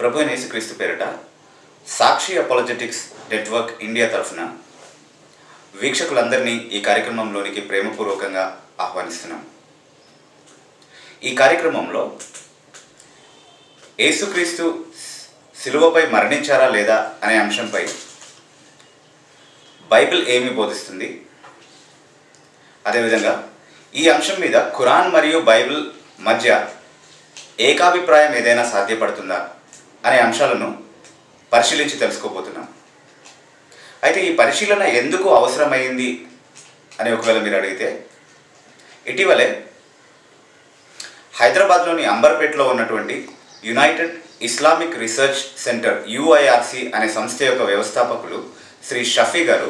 ప్రభు అయిన యేసుక్రీస్తు పేరిట సాక్షి అపాలజెటిక్స్ నెట్వర్క్ ఇండియా తరఫున వీక్షకులందరినీ ఈ కార్యక్రమంలోనికి ప్రేమపూర్వకంగా ఆహ్వానిస్తున్నాం ఈ కార్యక్రమంలో యేసుక్రీస్తు శిలువపై మరణించారా లేదా అనే అంశంపై బైబిల్ ఏమి బోధిస్తుంది అదేవిధంగా ఈ అంశం మీద ఖురాన్ మరియు బైబిల్ మధ్య ఏకాభిప్రాయం ఏదైనా సాధ్యపడుతుందా అనే అంశాలను పరిశీలించి తెలుసుకోబోతున్నాం అయితే ఈ పరిశీలన ఎందుకు అవసరమైంది అని ఒకవేళ మీరు అడిగితే ఇటీవలే హైదరాబాద్లోని అంబర్పేటలో ఉన్నటువంటి united Islamic research centre UIRC అనే సంస్థ యొక్క వ్యవస్థాపకులు శ్రీ షఫీ గారు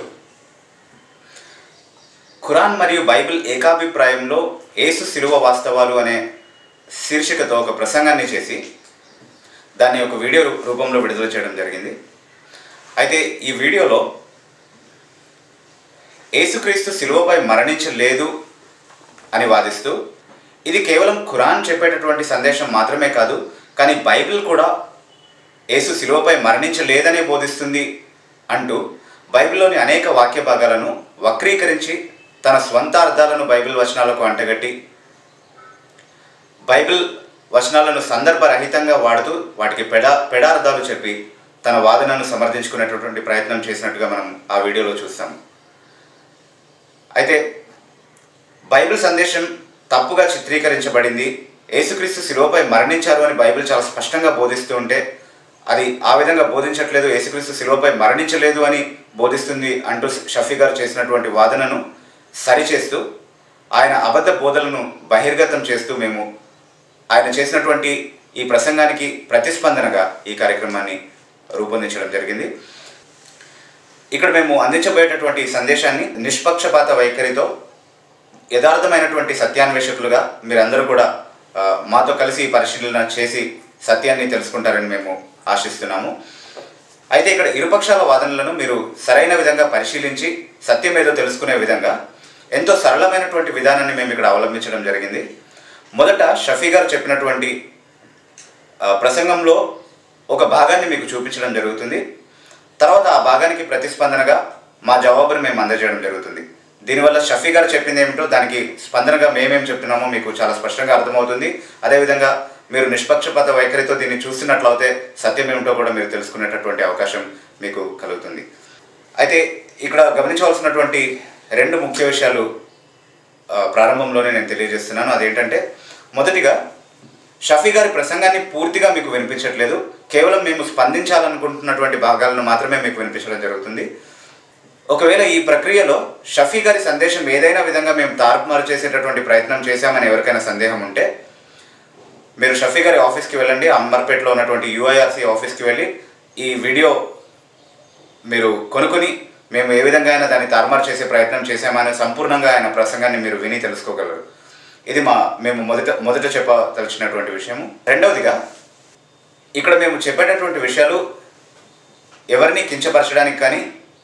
ఖురాన్ మరియు బైబిల్ ఏకాభిప్రాయంలో యేసు శిలువ వాస్తవాలు అనే శీర్షికతో ఒక ప్రసంగాన్ని చేసి దాన్ని ఒక వీడియో రూ- రూపంలో విడుదల చేయడం జరిగింది అయితే ఈ వీడియోలో యేసుక్రీస్తు శిలువపై మరణించలేదు అని వాదిస్తూ ఇది కేవలం ఖురాన్ చెప్పేటటువంటి సందేశం మాత్రమే కాదు కానీ బైబిల్ కూడా యేసు శిలువపై మరణించలేదనే బోధిస్తుంది అంటూ బైబిల్లోని అనేక వాక్య భాగాలను వక్రీకరించి తన స్వంత అర్థాలను బైబిల్ వచనాలకు అంటగట్టి బైబిల్ వచనాలను సందర్భరహితంగా వాడుతూ వాటికి పెడా పెడార్థాలు చెప్పి తన వాదనను సమర్థించుకునేటటువంటి ప్రయత్నం చేసినట్టుగా మనం ఆ వీడియోలో చూస్తాం అయితే బైబిల్ సందేశం తప్పుగా చిత్రీకరించబడింది యేసుక్రీస్తు శిలువపై మరణించారు అని బైబిల్ చాలా స్పష్టంగా బోధిస్తూ ఉంటే అది ఆ విధంగా బోధించట్లేదు యేసుక్రీస్తు శిలువపై మరణించలేదు అని బోధిస్తుంది అంటూ షఫీ గారు చేసినటువంటి వాదనను సరిచేస్తూ ఆయన అబద్ధ బోధలను బహిర్గతం చేస్తూ మేము ఆయన చేసినటువంటి ఈ ప్రసంగానికి ప్రతిస్పందనగా ఈ కార్యక్రమాన్ని రూపొందించడం జరిగింది ఇక్కడ మేము అందించబోయేటటువంటి ఈ సందేశాన్ని నిష్పక్షపాత వైఖరితో యథార్థమైనటువంటి సత్యాన్వేషకులుగా మీరందరూ కూడా ఆ, మాతో కలిసి ఈ పరిశీలన చేసి సత్యాన్ని తెలుసుకుంటారని మేము ఆశిస్తున్నాము అయితే ఇక్కడ ఇరుపక్షాల వాదనలను మీరు సరైన విధంగా పరిశీలించి సత్యం ఏదో తెలుసుకునే విధంగా ఎంతో సరళమైనటువంటి విధానాన్ని మేము ఇక్కడ అవలంబించడం జరిగింది మొదట షఫీ గారు చెప్పినటువంటి ఆ, ప్రసంగంలో ఒక భాగాన్ని మీకు చూపించడం జరుగుతుంది తర్వాత ఆ భాగానికి ప్రతిస్పందనగా మా జవాబును మేము అందజేయడం జరుగుతుంది దీనివల్ల షఫీ గారు చెప్పింది ఏమిటో దానికి స్పందనగా మేమేం చెప్తున్నామో మీకు చాలా స్పష్టంగా అర్థమవుతుంది అదేవిధంగా మీరు నిష్పక్షపాత వైఖరితో దీన్ని చూస్తున్నట్లయితే సత్యం ఏమిటో కూడా మీరు తెలుసుకునేటటువంటి అవకాశం మీకు కలుగుతుంది అయితే ఇక్కడ గమనించవలసినటువంటి రెండు ముఖ్య విషయాలు ఆ, ప్రారంభంలోనే నేను తెలియజేస్తున్నాను అదేంటంటే మొదటిగా షఫీ గారి ప్రసంగాన్ని పూర్తిగా మీకు వినిపించట్లేదు కేవలం మేము స్పందించాలనుకుంటున్నటువంటి భాగాలను మాత్రమే మీకు వినిపించడం జరుగుతుంది ఒకవేళ ఈ ప్రక్రియలో షఫీ గారి సందేశం ఏదైనా విధంగా మేము తారుమారు చేసేటటువంటి ప్రయత్నం చేశామని ఎవరికైనా సందేహం ఉంటే మీరు షఫీ గారి ఆఫీస్కి వెళ్ళండి అంబర్పేటలో ఉన్నటువంటి యూఐఆర్సీ ఆఫీస్కి వెళ్ళి ఈ వీడియో మీరు కొనుక్కొని మేము ఏ విధంగా అయినా దాన్ని తారుమారు చేసే ప్రయత్నం చేశామని సంపూర్ణంగా ఆయన ప్రసంగాన్ని మీరు విని తెలుసుకోగలరు ఇది మా మేము మొదట మొదట చెప్పదలిచినటువంటి విషయము రెండవదిగా ఇక్కడ మేము చెప్పేటటువంటి విషయాలు ఎవరిని కించపరచడానికి కానీ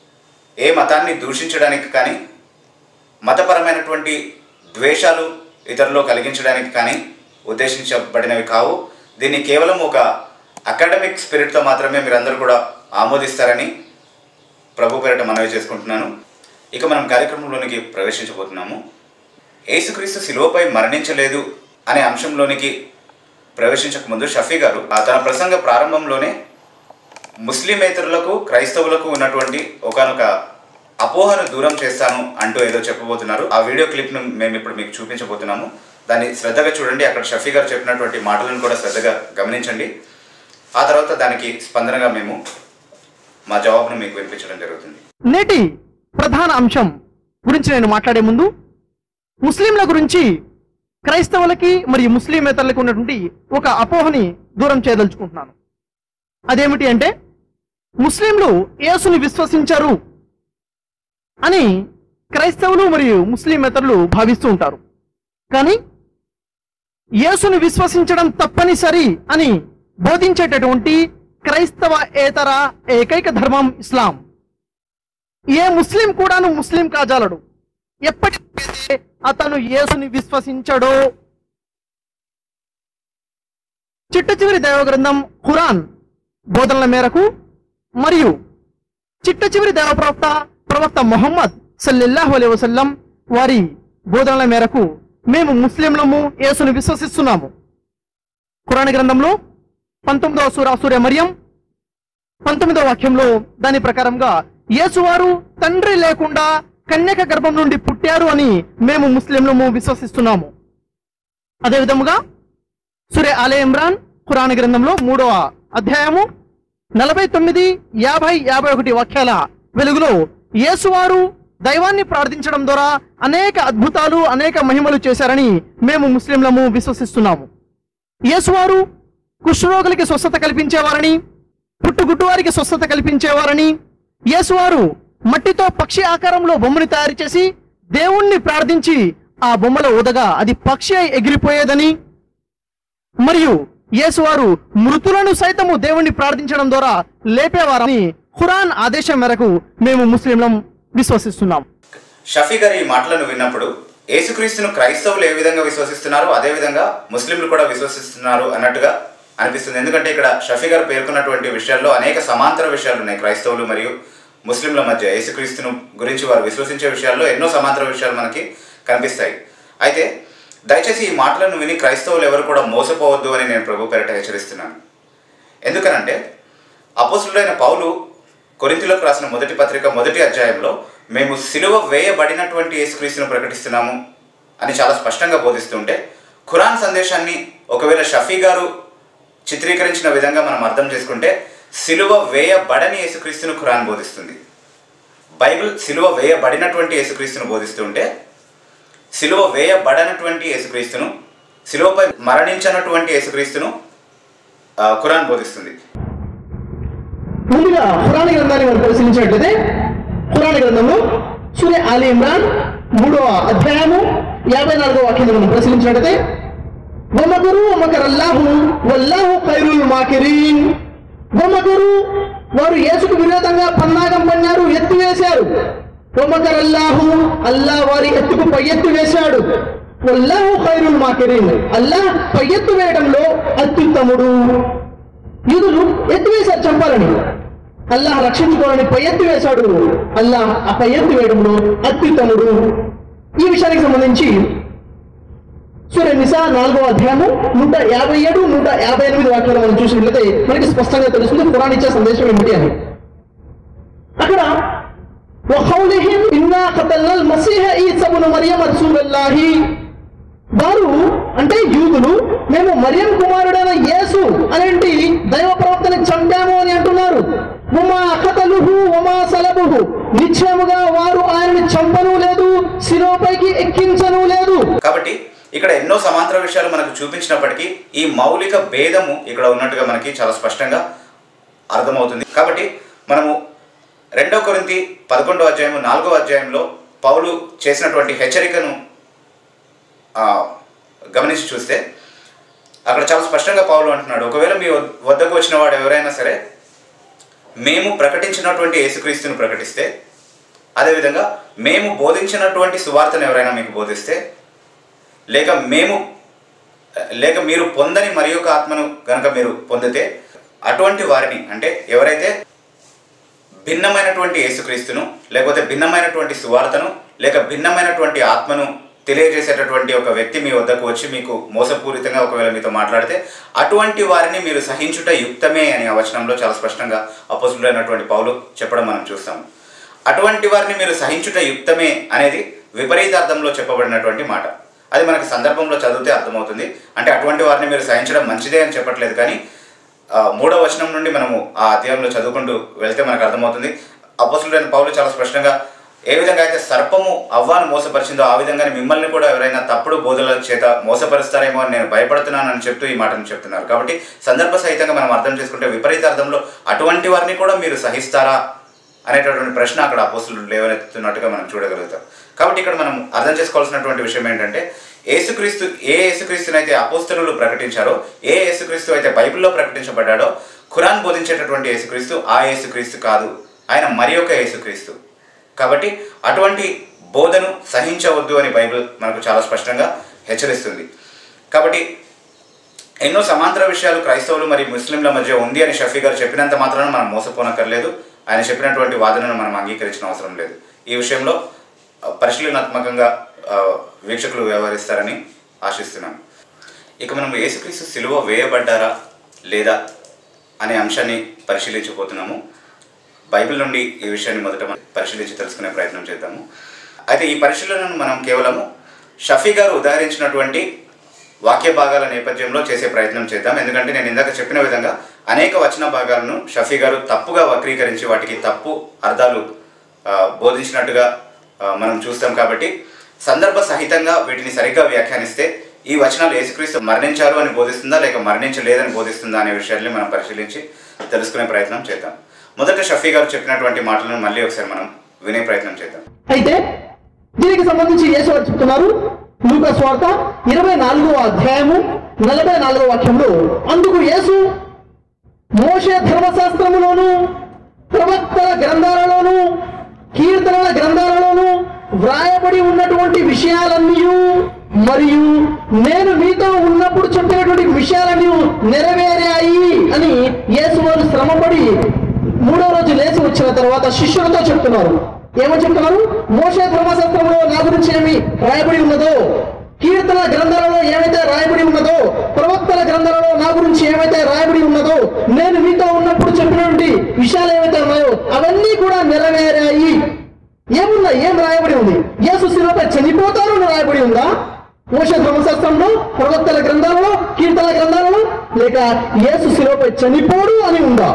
ఏ మతాన్ని దూషించడానికి కానీ మతపరమైనటువంటి ద్వేషాలు ఇతరుల్లో కలిగించడానికి కానీ ఉద్దేశించబడినవి కావు దీన్ని కేవలం ఒక అకాడమిక్ స్పిరిట్తో మాత్రమే మీరందరూ కూడా ఆమోదిస్తారని ప్రభు పేరిట మనవి చేసుకుంటున్నాను ఇక మనం కార్యక్రమంలోనికి ప్రవేశించబోతున్నాము యేసుక్రీస్తు శిలువపై మరణించలేదు అనే అంశంలోనికి ప్రవేశించక ముందు షఫీ గారు ఆ తన ప్రసంగ ప్రారంభంలోనే ముస్లిమేతరులకు క్రైస్తవులకు ఉన్నటువంటి ఒకనొక అపోహను దూరం చేస్తాను అంటూ ఏదో చెప్పబోతున్నారు ఆ వీడియో క్లిప్ను మేము ఇప్పుడు మీకు చూపించబోతున్నాము దాన్ని శ్రద్ధగా చూడండి అక్కడ షఫీ గారు చెప్పినటువంటి మాటలను కూడా శ్రద్ధగా గమనించండి ఆ తర్వాత దానికి స్పందనగా మేము మా జవాబును మీకు వినిపించడం జరుగుతుంది నేటి ప్రధాన అంశం గురించి నేను మాట్లాడే ముందు ముస్లింల గురించి క్రైస్తవులకి మరియు ముస్లిమేతరులకు ఉన్నటువంటి ఒక అపోహని దూరం చేయదలుచుకుంటున్నాను అదేమిటి అంటే ముస్లింలు యేసుని విశ్వసించారు అని క్రైస్తవులు మరియు ముస్లిమేతరులు భావిస్తూ ఉంటారు కానీ యేసుని విశ్వసించడం తప్పనిసరి అని బోధించేటటువంటి క్రైస్తవ ఏతర ఏకైక ధర్మం ఇస్లాం ఏ ముస్లిం కూడాను ముస్లిం కాజాలడు ఎప్పటికైతే అతను యేసుని విశ్వసించడో చిట్ట చివరి దైవ గ్రంథం ఖురాన్ బోధనల మేరకు మరియు చిట్ట చివరి దేవ ప్రవక్త ప్రవక్త మొహమ్మద్ సల్లెల్లాహు అలైహి వసల్లం వారి బోధనల మేరకు మేము ముస్లింలము యేసును విశ్వసిస్తున్నాము ఖురాన్ గ్రంథంలో పంతొమ్మిదవ సూరా సూర్య మరియం పంతొమ్మిదవ వాక్యంలో దాని ప్రకారంగా యేసువారు తండ్రి లేకుండా కన్యక గర్భం నుండి పుట్టారు అని మేము ముస్లింలము విశ్వసిస్తున్నాము అదే విధముగా సురే ఆలే ఇమ్రాన్ ఖురాన్ గ్రంథంలో మూడవ అధ్యాయము నలభై తొమ్మిది యాభై యాభై ఒకటి వాక్యాల వెలుగులో యేసువారు దైవాన్ని ప్రార్థించడం ద్వారా అనేక అద్భుతాలు అనేక మహిమలు చేశారని మేము ముస్లింలము విశ్వసిస్తున్నాము యేసువారు కుష్ఠరోగులకి స్వస్థత కల్పించేవారని పుట్టుగుడ్డు వారికి స్వస్థత కల్పించేవారని యేసువారు మట్టితో పక్షి ఆకారంలో బొమ్మని తయారు చేసి దేవుణ్ణి ప్రార్థించి ఆ బొమ్మలో ఉదగా అది పక్షి అయి ఎగిరిపోయేదని మరియు యేసువారు మృతులను సైతము దేవుణ్ణి ప్రార్థించడం ద్వారా లేపేవారని ఖురాన్ ఆదేశం మేరకు మేము ముస్లింలం విశ్వసిస్తున్నాం షఫీ గారి ఈ మాటలను విన్నప్పుడు యేసుక్రీస్తును క్రైస్తవులు ఏ విధంగా విశ్వసిస్తున్నారో అదే విధంగా ముస్లింలు కూడా విశ్వసిస్తున్నారు అన్నట్టుగా అనిపిస్తుంది ఎందుకంటే ఇక్కడ షఫీ గారు పేర్కొన్నటువంటి విషయాల్లో అనేక సమాంతర విషయాలు ఉన్నాయి క్రైస్తవులు మరియు ముస్లింల మధ్య యేసుక్రీస్తును గురించి వారు విశ్వసించే విషయాల్లో ఎన్నో సమాంతర విషయాలు మనకి కనిపిస్తాయి అయితే దయచేసి ఈ మాటలను విని క్రైస్తవులు ఎవరు కూడా మోసపోవద్దు అని నేను ప్రభు పేరిట హెచ్చరిస్తున్నాను ఎందుకనంటే అపోసులుడైన పౌలు కొరింథీలకు రాసిన మొదటి పత్రిక మొదటి అధ్యాయంలో మేము సిలువ వేయబడినటువంటి యేసుక్రీస్తును ప్రకటిస్తున్నాము అని చాలా స్పష్టంగా బోధిస్తుంటే ఖురాన్ సందేశాన్ని ఒకవేళ షఫీ గారు చిత్రీకరించిన విధంగా మనం అర్థం చేసుకుంటే సిలువ వేయబడని యేసుక్రీస్తును ఖురాన్ బోధిస్తుంది బైబిల్ సిలువ వేయబడినటువంటి యేసుక్రీస్తును బోధిస్తుంటే సిలువ వేయబడనటువంటి యేసుక్రీస్తును సిలువపై మరణించనటువంటి యేసుక్రీస్తును ఆ, ఖురాన్ బోధిస్తుంది ముందుగా పురాణ గ్రంథాన్ని మనం పరిశీలించినట్లయితే పురాణ గ్రంథంలో సూర్య ఆలి ఇమ్రాన్ మూడవ అధ్యాయము యాభై నాలుగో వాక్యాన్ని మనం పరిశీలించినట్లయితే వమకరు వమకరల్లాహు వల్లాహు ఖైరుల్ మాకిరీన్ వమకరు వారు యేసుకు విరోధంగా పన్నాగం పన్నారు ఎత్తివేశారు వమకరల్లాహు అల్లా వారి ఎత్తుకు పై ఎత్తు వేశాడు వల్లాహు ఖైరుల్ మాకిరీన్ అల్లా పై ఎత్తు వేయడంలో అత్యుత్తముడు యూదులు ఎత్తివేశారు చంపాలని అల్లాహ్ రక్షించుకోవాలని పై ఎత్తి వేశాడు అల్లాహ్ ఆ పై ఎత్తి వేయడంలో అత్యుత్తముడు ఈ విషయానికి సంబంధించి సూర్య నిసా నాలుగో అధ్యాయము నూట యాభై ఏడు నూట యాభై ఎనిమిది వాక్యాలు మనం చూసినట్లయితే మనకి స్పష్టంగా తెలుస్తుంది పురాణ ఇచ్చే సందేశం ఏమిటి అని అక్కడ وقولهم إنا قتلنا المسيح عيسى ابن مريم رسول الله వారు అంటే యూదులు మేము మరియం కుమారుడైన యేసు అనేంటి దైవ ప్రవక్తని చంపాము అని అంటున్నారు ఉమా కతలుహు ఉమా సలబుహు నిశ్చయముగా వారు ఆయనని చంపను లేదు శిలోపైకి ఎక్కించను లేదు కాబట్టి ఇక్కడ ఎన్నో సమాంతర విషయాలు మనకు చూపించినప్పటికీ ఈ మౌలిక భేదము ఇక్కడ ఉన్నట్టుగా మనకి చాలా స్పష్టంగా అర్థమవుతుంది కాబట్టి మనము రెండో కొరింతి పదకొండో అధ్యాయము నాలుగో అధ్యాయంలో పౌలు చేసినటువంటి హెచ్చరికను ఆ, గమనించి చూస్తే అక్కడ చాలా స్పష్టంగా పౌలు అంటున్నాడు ఒకవేళ మీ వద్- వద్దకు వచ్చిన వాడు ఎవరైనా సరే మేము ప్రకటించినటువంటి యేసుక్రీస్తుని ప్రకటిస్తే అదేవిధంగా మేము బోధించినటువంటి సువార్తను ఎవరైనా మీకు బోధిస్తే లేక మేము లేక మీరు పొందని మరి యొక్క ఆత్మను కనుక మీరు పొందితే అటువంటి వారిని అంటే ఎవరైతే భిన్నమైనటువంటి యేసుక్రీస్తును లేకపోతే భిన్నమైనటువంటి సువార్తను లేక భిన్నమైనటువంటి ఆత్మను తెలియజేసేటటువంటి ఒక వ్యక్తి మీ వద్దకు వచ్చి మీకు మోసపూరితంగా ఒకవేళ మీతో మాట్లాడితే అటువంటి వారిని మీరు సహించుట యుక్తమే అనే ఆ వచనంలో చాలా స్పష్టంగా అపోసులైనటువంటి పౌలు చెప్పడం మనం చూస్తాము అటువంటి వారిని మీరు సహించుట యుక్తమే అనేది విపరీతార్థంలో చెప్పబడినటువంటి మాట అది మనకి సందర్భంలో చదివితే అర్థమవుతుంది అంటే అటువంటి వారిని మీరు సహించడం మంచిదే అని చెప్పట్లేదు కానీ ఆ, మూడో వచనం నుండి మనము ఆ అధ్యాయంలో చదువుకుంటూ వెళ్తే మనకు అర్థమవుతుంది అపోసులైన పౌలు చాలా స్పష్టంగా ఏ విధంగా అయితే సర్పము అవ్వాను మోసపరిచిందో ఆ విధంగానే మిమ్మల్ని కూడా ఎవరైనా తప్పుడు బోధల చేత మోసపరుస్తారేమో అని నేను భయపడుతున్నానని చెప్తూ ఈ మాటను చెప్తున్నారు కాబట్టి సందర్భ సహితంగా మనం అర్థం చేసుకుంటే విపరీత అర్థంలో అటువంటి వారిని కూడా మీరు సహిస్తారా అనేటటువంటి ప్రశ్న అక్కడ అపోసులు లేవనెత్తున్నట్టుగా మనం చూడగలుగుతాం కాబట్టి ఇక్కడ మనం అర్థం చేసుకోవాల్సినటువంటి విషయం ఏంటంటే యేసుక్రీస్తు ఏ యేసుక్రీస్తునైతే అపోస్తలు ప్రకటించారో ఏ యేసుక్రీస్తు అయితే బైబిల్లో ప్రకటించబడ్డాడో ఖురాన్ బోధించేటటువంటి యేసుక్రీస్తు ఆ యేసుక్రీస్తు కాదు ఆయన మరి ఒక యేసుక్రీస్తు కాబట్టి అటువంటి బోధను సహించవద్దు అని బైబిల్ మనకు చాలా స్పష్టంగా హెచ్చరిస్తుంది కాబట్టి ఎన్నో సమాంతర విషయాలు క్రైస్తవులు మరియు ముస్లింల మధ్య ఉంది అని షఫీ గారు చెప్పినంత మాత్రాన మనం మోసపోనక్కర్లేదు ఆయన చెప్పినటువంటి వాదనను మనం అంగీకరించిన అవసరం లేదు ఈ విషయంలో ఆ, పరిశీలనాత్మకంగా ఆ, వీక్షకులు వ్యవహరిస్తారని ఆశిస్తున్నాను ఇక మనం యేసుక్రీస్తు సిలువ వేయబడ్డారా లేదా అనే అంశాన్ని పరిశీలించబోతున్నాము బైబిల్ నుండి ఈ విషయాన్ని మొదట మనం పరిశీలించి తెలుసుకునే ప్రయత్నం చేద్దాము అయితే ఈ పరిశీలనను మనం కేవలము షఫీ గారు ఉదాహరించినటువంటి వాక్య భాగాల నేపథ్యంలో చేసే ప్రయత్నం చేద్దాం ఎందుకంటే నేను ఇందాక చెప్పిన విధంగా అనేక వచన భాగాలను షఫీ గారు తప్పుగా వక్రీకరించి వాటికి తప్పు అర్థాలు ఆ, బోధించినట్టుగా ఆ, మనం చూస్తాం కాబట్టి సందర్భ సహితంగా వీటిని సరిగ్గా వ్యాఖ్యానిస్తే ఈ వచనాలు యేసుక్రీస్తు మరణించారు అని బోధిస్తుందా లేక మరణించలేదని బోధిస్తుందా అనే విషయాన్ని మనం పరిశీలించి తెలుసుకునే ప్రయత్నం చేద్దాం మొదట షఫీ గారు చెప్పినటువంటి మాటలను మళ్ళీ ఒకసారి మనం వినే ప్రయత్నం చేద్దాం అయితే దీనికి సంబంధించి యేసు వారు చెప్తున్నారు లూకా స్వార్త ఇరవై నాలుగో అధ్యాయము నలభై నాలుగో వాక్యంలో అందుకు యేసు మోషే ధర్మశాస్త్రములోను ప్రవక్తల గ్రంథాలలోను కీర్తనల గ్రంథాలలోను వ్రాయబడి ఉన్నటువంటి విషయాలన్నీ మరియు నేను మీతో ఉన్నప్పుడు చెప్పినటువంటి విషయాలన్నీ నెరవేరాయి అని యేసు వారు శ్రమపడి మూడో రోజు లేచి వచ్చిన తర్వాత శిష్యులతో చెప్తున్నారు ఏమని చెప్తున్నారు మోషే ధర్మశాస్త్రంలో నా గురించి ఏమి రాయబడి ఉన్నదో కీర్తన గ్రంథాలలో ఏమైతే రాయబడి ఉన్నదో ప్రవక్తల గ్రంథాలలో నా గురించి ఏమైతే రాయబడి ఉన్నదో నేను మీతో ఉన్నప్పుడు చెప్పినటువంటి విషయాలు ఏమైతే ఉన్నాయో అవన్నీ కూడా నెరవేరాయి ఏమున్నా ఏం రాయబడి ఉంది యేసు శిలపై చనిపోతారు అని రాయబడి ఉందా మోష ధర్మశాస్త్రంలో ప్రవక్తల గ్రంథాలలో కీర్తన గ్రంథాలలో లేక యేసు శిలపై చనిపోడు అని ఉందా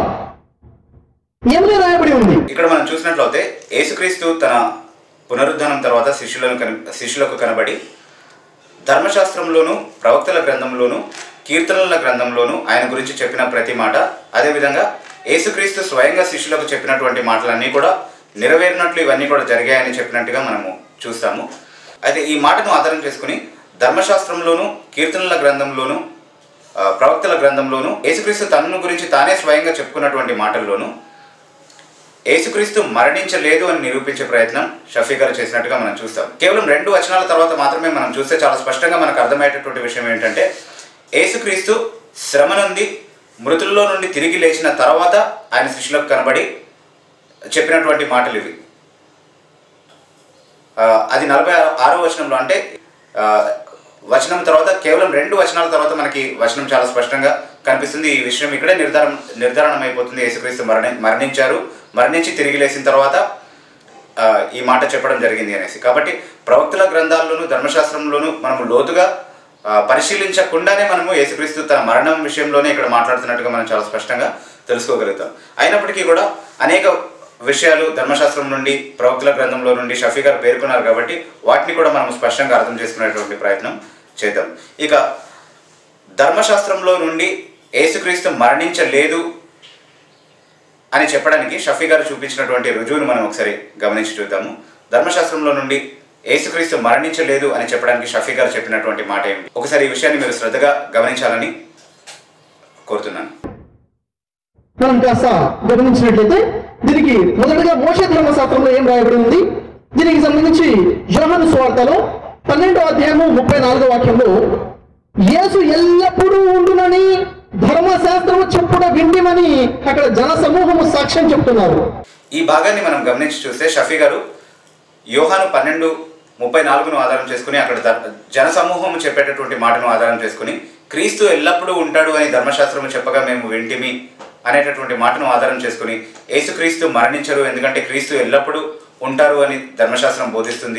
ఏమని రాయబడి ఉంది ఇక్కడ మనం చూసినట్లయితే యేసుక్రీస్తు తన పునరుద్ధానం తర్వాత శిష్యులను కన శిష్యులకు కనబడి ధర్మశాస్త్రంలోను ప్రవక్తల గ్రంథంలోను కీర్తనల గ్రంథంలోను ఆయన గురించి చెప్పిన ప్రతి మాట అదేవిధంగా యేసుక్రీస్తు స్వయంగా శిష్యులకు చెప్పినటువంటి మాటలన్నీ కూడా నెరవేరినట్లు ఇవన్నీ కూడా జరిగాయని చెప్పినట్టుగా మనము చూస్తాము అయితే ఈ మాటను ఆధారం చేసుకుని ధర్మశాస్త్రంలోను కీర్తనల గ్రంథంలోను ఆ, ప్రవక్తల గ్రంథంలోను యేసుక్రీస్తు తనను గురించి తానే స్వయంగా చెప్పుకున్నటువంటి మాటల్లోనూ యేసుక్రీస్తు మరణించలేదు అని నిరూపించే ప్రయత్నం షఫీ గారు చేసినట్టుగా మనం చూస్తాం కేవలం రెండు వచనాల తర్వాత మాత్రమే మనం చూస్తే చాలా స్పష్టంగా మనకు అర్థమయ్యేటటువంటి విషయం ఏంటంటే యేసుక్రీస్తు శ్రమ నుండి మృతుల్లో నుండి తిరిగి లేచిన తర్వాత ఆయన శిష్యులకు కనబడి చెప్పినటువంటి మాటలు ఇవి ఆ, అది నలభై ఆరో- ఆరో వచనంలో అంటే ఆ, వచనం తర్వాత కేవలం రెండు వచనాల తర్వాత మనకి వచనం చాలా స్పష్టంగా కనిపిస్తుంది ఈ విషయం ఇక్కడే నిర్ధారణ నిర్ధారణం అయిపోతుంది యేసుక్రీస్తు మరణి మరణించారు మరణించి తిరిగి లేచిన తర్వాత ఆ, ఈ మాట చెప్పడం జరిగింది అనేసి కాబట్టి ప్రవక్తల గ్రంథాల్లోనూ ధర్మశాస్త్రంలోనూ మనము లోతుగా ఆ, పరిశీలించకుండానే మనము యేసుక్రీస్తు తన మరణం విషయంలోనే ఇక్కడ మాట్లాడుతున్నట్టుగా మనం చాలా స్పష్టంగా తెలుసుకోగలుగుతాం అయినప్పటికీ కూడా అనేక విషయాలు ధర్మశాస్త్రం నుండి ప్రవక్తల గ్రంథంలో నుండి షఫీ గారు పేర్కొన్నారు కాబట్టి వాటిని కూడా మనం స్పష్టంగా అర్థం చేసుకునేటువంటి ప్రయత్నం చేద్దాం ఇక ధర్మశాస్త్రంలో నుండి యేసుక్రీస్తు మరణించలేదు అని చెప్పడానికి షఫీ గారు చూపించినటువంటి రుజువును మనం ఒకసారి గమనించి చూద్దాము ధర్మశాస్త్రంలో నుండి యేసుక్రీస్తు మరణించలేదు అని చెప్పడానికి షఫీ గారు చెప్పినటువంటి మాట ఏమిటి ఒకసారి ఈ విషయాన్ని మీరు శ్రద్ధగా గమనించాలని కోరుతున్నాను మనం కాస్త గమనించినట్లయితే దీనికి మొదటగా మోష ధర్మశాస్త్రంలో ఏం రాయబడి ఉంది దీనికి సంబంధించి యోహాను స్వార్థలో పన్నెండో అధ్యాయము ముప్పై నాలుగో వాక్యంలో యేసు ఎల్లప్పుడూ ఉండునని ధర్మశాస్త్రము చెప్పుడ విండిమని అక్కడ జన సమూహము సాక్ష్యం చెప్తున్నారు ఈ భాగాన్ని మనం గమనించి చూస్తే షఫీ గారు యోహాను పన్నెండు ముప్పై నాలుగును ఆధారం చేసుకుని అక్కడ ధర్- జనసమూహం చెప్పేటటువంటి మాటను ఆధారం చేసుకుని క్రీస్తు ఎల్లప్పుడూ ఉంటాడు అని ధర్మశాస్త్రము చెప్పగా మేము వింటిమి అనేటటువంటి మాటను ఆధారం చేసుకుని యేసుక్రీస్తు మరణించరు ఎందుకంటే క్రీస్తు ఎల్లప్పుడూ ఉంటారు అని ధర్మశాస్త్రం బోధిస్తుంది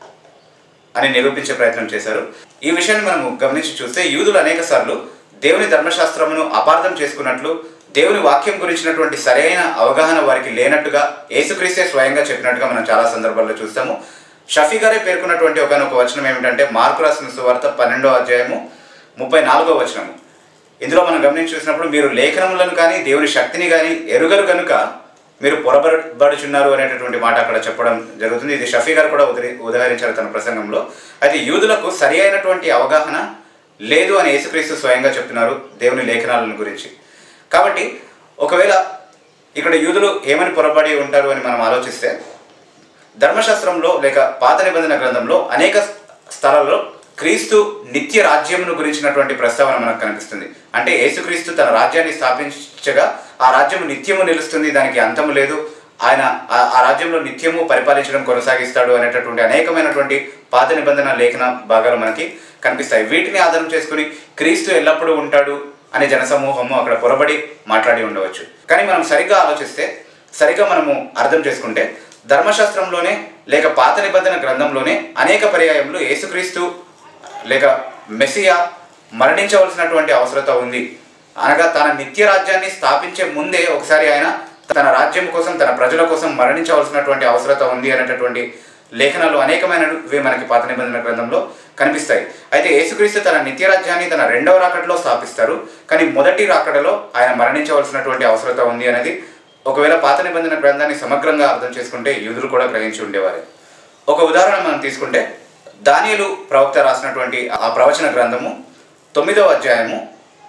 అని నిరూపించే ప్రయత్నం చేశారు ఈ విషయాన్ని మనము గమనించి చూస్తే యూదులు అనేక సార్లు దేవుని ధర్మశాస్త్రమును అపార్థం చేసుకున్నట్లు దేవుని వాక్యం గురించినటువంటి సరైన అవగాహన వారికి లేనట్టుగా యేసుక్రీస్తే స్వయంగా చెప్పినట్టుగా మనం చాలా సందర్భాల్లో చూస్తాము షఫీ గారే పేర్కొన్నటువంటి ఒకనొక వచనం ఏమిటంటే మార్కు రాసిన సువార్త పన్నెండో అధ్యాయము ముప్పై నాలుగో వచనము ఇందులో మనం గమనించి చూసినప్పుడు మీరు లేఖనములను కానీ దేవుని శక్తిని కానీ ఎరుగరు కనుక మీరు పొరబడుచున్నారు అనేటటువంటి మాట అక్కడ చెప్పడం జరుగుతుంది ఇది షఫీ గారు కూడా ఉదరి ఉదహరించారు తన ప్రసంగంలో అయితే యూదులకు సరి అయినటువంటి అవగాహన లేదు అని యేసుక్రీస్తు స్వయంగా చెప్తున్నారు దేవుని లేఖనాలను గురించి కాబట్టి ఒకవేళ ఇక్కడ యూదులు ఏమని పొరబడి ఉంటారు అని మనం ఆలోచిస్తే ధర్మశాస్త్రంలో లేక పాత నిబంధన గ్రంథంలో అనేక స్థలాల్లో క్రీస్తు నిత్య రాజ్యమును గురించినటువంటి ప్రస్తావన మనకు కనిపిస్తుంది అంటే యేసుక్రీస్తు తన రాజ్యాన్ని స్థాపించగా ఆ రాజ్యము నిత్యము నిలుస్తుంది దానికి అంతము లేదు ఆయన ఆ- ఆ రాజ్యంలో నిత్యము పరిపాలించడం కొనసాగిస్తాడు అనేటటువంటి అనేకమైనటువంటి పాత నిబంధన లేఖన భాగాలు మనకి కనిపిస్తాయి వీటిని ఆధారం చేసుకుని క్రీస్తు ఎల్లప్పుడూ ఉంటాడు అనే జనసమూహము అక్కడ పొరబడి మాట్లాడి ఉండవచ్చు కానీ మనం సరిగ్గా ఆలోచిస్తే సరిగ్గా మనము అర్థం చేసుకుంటే ధర్మశాస్త్రంలోనే లేక పాత నిబంధన గ్రంథంలోనే అనేక పర్యాయములు యేసుక్రీస్తు లేక మెస్సియా మరణించవలసినటువంటి అవసరత ఉంది అనగా తన నిత్య రాజ్యాన్ని స్థాపించే ముందే ఒకసారి ఆయన తన రాజ్యం కోసం తన ప్రజల కోసం మరణించవలసినటువంటి అవసరత ఉంది అనేటటువంటి లేఖనాలు అనేకమైనవి మనకి పాత నిబంధన గ్రంథంలో కనిపిస్తాయి అయితే యేసుక్రీస్తు తన నిత్య రాజ్యాన్ని తన రెండవ రాకడలో స్థాపిస్తారు కానీ మొదటి రాకడలో ఆయన మరణించవలసినటువంటి అవసరత ఉంది అనేది ఒకవేళ పాత నిబంధన గ్రంథాన్ని సమగ్రంగా అర్థం చేసుకుంటే యూదులు కూడా గ్రహించి ఉండేవారు ఒక ఉదాహరణ మనం తీసుకుంటే దానియలు ప్రవక్త రాసినటువంటి ఆ ప్రవచన గ్రంథము తొమ్మిదవ అధ్యాయము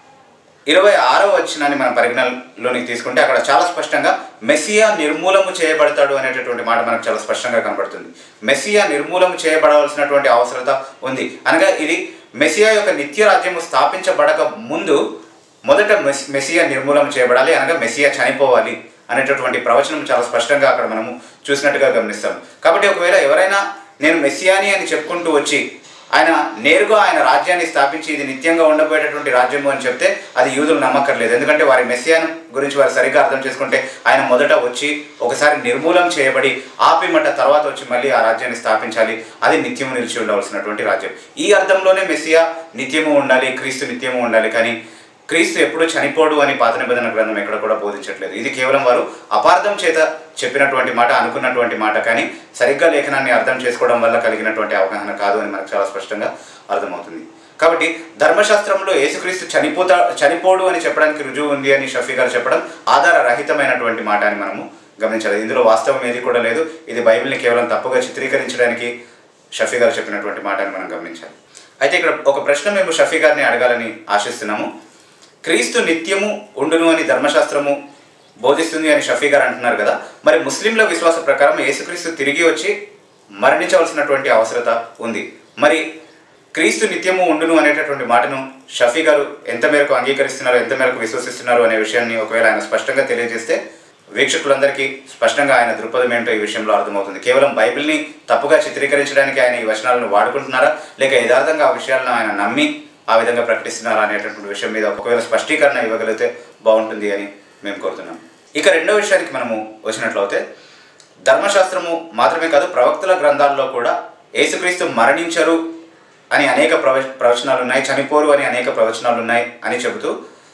ఇరవై ఆరవ వచనాన్ని మనం పరిగణలోనికి తీసుకుంటే అక్కడ చాలా స్పష్టంగా మెస్సియా నిర్మూలము చేయబడతాడు అనేటటువంటి మాట మనకు చాలా స్పష్టంగా కనబడుతుంది మెస్సియా నిర్మూలము చేయబడవలసినటువంటి అవసరత ఉంది అనగా ఇది మెస్సియా యొక్క నిత్య రాజ్యము స్థాపించబడక ముందు మొదట మెస్ మెస్సియా నిర్మూలన చేయబడాలి అనగా మెస్సియా చనిపోవాలి అనేటటువంటి ప్రవచనం చాలా స్పష్టంగా అక్కడ మనము చూసినట్టుగా గమనిస్తాం కాబట్టి ఒకవేళ ఎవరైనా నేను మెస్సియాని అని చెప్పుకుంటూ వచ్చి ఆయన నేరుగా ఆయన రాజ్యాన్ని స్థాపించి ఇది నిత్యంగా ఉండబోయేటటువంటి రాజ్యము అని చెప్తే అది యూదులు నమ్మక్కర్లేదు ఎందుకంటే వారి మెస్సియాను గురించి వారు సరిగ్గా అర్థం చేసుకుంటే ఆయన మొదట వచ్చి ఒకసారి నిర్మూలం చేయబడి ఆపిమట తర్వాత వచ్చి మళ్ళీ ఆ రాజ్యాన్ని స్థాపించాలి అది నిత్యము నిలిచి ఉండవలసినటువంటి రాజ్యం ఈ అర్థంలోనే మెస్సియా నిత్యము ఉండాలి క్రీస్తు నిత్యము ఉండాలి కానీ క్రీస్తు ఎప్పుడు చనిపోడు అని పాత నిబంధన గ్రంథం ఎక్కడ కూడా బోధించట్లేదు ఇది కేవలం వారు అపార్థం చేత చెప్పినటువంటి మాట అనుకున్నటువంటి మాట కానీ సరిగ్గా లేఖనాన్ని అర్థం చేసుకోవడం వల్ల కలిగినటువంటి అవగాహన కాదు అని మనకు చాలా స్పష్టంగా అర్థమవుతుంది కాబట్టి ధర్మశాస్త్రంలో యేసుక్రీస్తు చనిపోతా చనిపోడు అని చెప్పడానికి రుజువు ఉంది అని షఫీ గారు చెప్పడం ఆధార రహితమైనటువంటి మాట అని మనము గమనించాలి ఇందులో వాస్తవం ఏది కూడా లేదు ఇది బైబిల్ని కేవలం తప్పుగా చిత్రీకరించడానికి షఫీ గారు చెప్పినటువంటి మాట అని మనం గమనించాలి అయితే ఇక్కడ ఒక ప్రశ్న మేము షఫీ గారిని అడగాలని ఆశిస్తున్నాము క్రీస్తు నిత్యము ఉండును అని ధర్మశాస్త్రము బోధిస్తుంది అని షఫీ గారు అంటున్నారు కదా మరి ముస్లింల విశ్వాస ప్రకారం యేసుక్రీస్తు తిరిగి వచ్చి మరణించవలసినటువంటి అవసరత ఉంది మరి క్రీస్తు నిత్యము ఉండును అనేటటువంటి మాటను షఫీ గారు ఎంత మేరకు అంగీకరిస్తున్నారో ఎంత మేరకు విశ్వసిస్తున్నారు అనే విషయాన్ని ఒకవేళ ఆయన స్పష్టంగా తెలియజేస్తే వీక్షకులందరికీ స్పష్టంగా ఆయన దృక్పథం ఏంటో ఈ విషయంలో అర్థమవుతుంది కేవలం బైబిల్ని తప్పుగా చిత్రీకరించడానికి ఆయన ఈ వచనాలను వాడుకుంటున్నారా లేక యథార్థంగా ఆ విషయాలను ఆయన నమ్మి ఆ విధంగా ప్రకటిస్తున్నారా అనేటటువంటి విషయం మీద ఒకవేళ స్పష్టీకరణ ఇవ్వగలిగితే బాగుంటుంది అని మేము కోరుతున్నాం ఇక రెండో విషయానికి మనము వచ్చినట్లయితే ధర్మశాస్త్రము మాత్రమే కాదు ప్రవక్తల గ్రంథాల్లో కూడా యేసుక్రీస్తు మరణించరు అని అనేక ప్రవ ప్రవచనాలు ఉన్నాయి చనిపోరు అని అనేక ప్రవచనాలు ఉన్నాయి అని చెబుతూ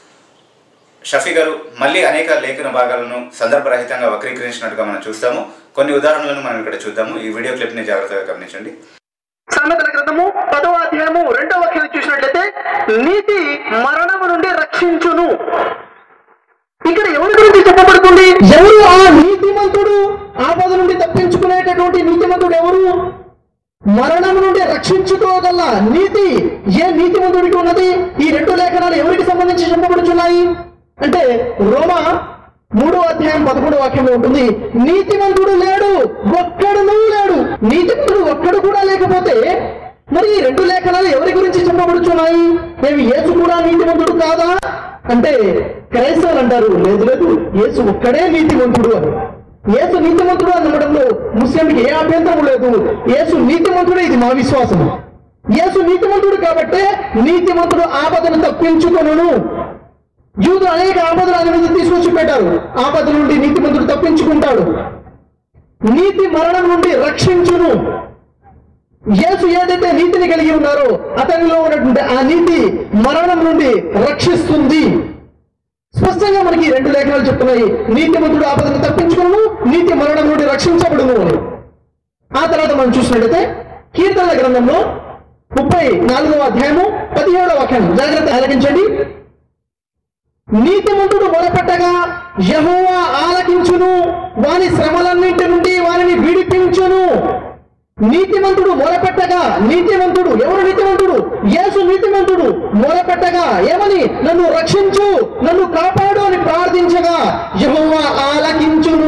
షఫీ గారు మళ్ళీ అనేక లేఖన భాగాలను సందర్భరహితంగా వక్రీకరించినట్టుగా మనం చూస్తాము కొన్ని ఉదాహరణలను మనం ఇక్కడ చూద్దాము ఈ వీడియో క్లిప్ని జాగ్రత్తగా గమనించండి సామెతల గ్రంథము పదవ అధ్యాయము రెండవ వాక్యం చూసినట్లయితే నీతి మరణము నుండి రక్షించును ఇక్కడ ఎవరి గురించి చెప్పబడుతుంది ఎవరు ఆ నీతిమంతుడు ఆపద నుండి తప్పించుకునేటటువంటి నీతిమంతుడు ఎవరు మరణం నుండి రక్షించుకోగల నీతి ఏ నీతిమంతుడికి ఉన్నది ఈ రెండు లేఖనాలు ఎవరికి సంబంధించి చెప్పబడుచున్నాయి అంటే రోమా మూడో అధ్యాయం పదకొండో వాక్యంలో ఉంటుంది నీతిమంతుడు లేడు ఒక్కడునూ లేడు నీతిమంతుడు ఒక్కడు కూడా లేకపోతే మరి ఈ రెండు లేఖనాలు ఎవరి గురించి చెప్పబడుచున్నాయి ఏమి యేసు కూడా నీతిమంతుడు కాదా అంటే క్రైస్తవులు అంటారు లేదు లేదు యేసు ఒక్కడే నీతిమంతుడు అని యేసు నీతిమంతుడు అనడంలో ముస్లింకి ఏ అభ్యంతరం లేదు యేసు నీతిమంతుడే ఇది మా విశ్వాసం యేసు నీతిమంతుడు కాబట్టే నీతిమంతుడు ఆపదను తప్పించుకొనును యూదు అనేక ఆపదలు ఆయన మీద తీసుకొచ్చి పెట్టారు ఆపద నుండి నీతిమంతుడు తప్పించుకుంటాడు నీతి మరణం నుండి రక్షించును యేసు ఏదైతే నీతిని కలిగి ఉన్నారో అతనిలో ఉన్నటువంటి ఆ నీతి మరణం నుండి రక్షిస్తుంది స్పష్టంగా మనకి ఈ రెండు లేఖనాలు చెప్తున్నాయి నీతిమంతుడు ఆపదను తప్పించుకును నీతి మరణం నుండి రక్షించబడును అని ఆ తర్వాత మనం చూసినట్లయితే కీర్తనల గ్రంథంలో ముప్పై నాలుగవ అధ్యాయము పదిహేడవ వాక్యం జాగ్రత్త ఆలకించండి నీతిమంతుడు మొరపెట్టగా యహోవా ఆలకించును వాని శ్రమలన్నింటి నుండి వారిని విడిపించును నీతిమంతుడు మొరపెట్టగా నీతిమంతుడు ఎవరు నీతిమంతుడు యేసు నీతిమంతుడు మొరపెట్టగా ఏమని నన్ను రక్షించు నన్ను కాపాడు అని ప్రార్థించగా యహోవా ఆలకించును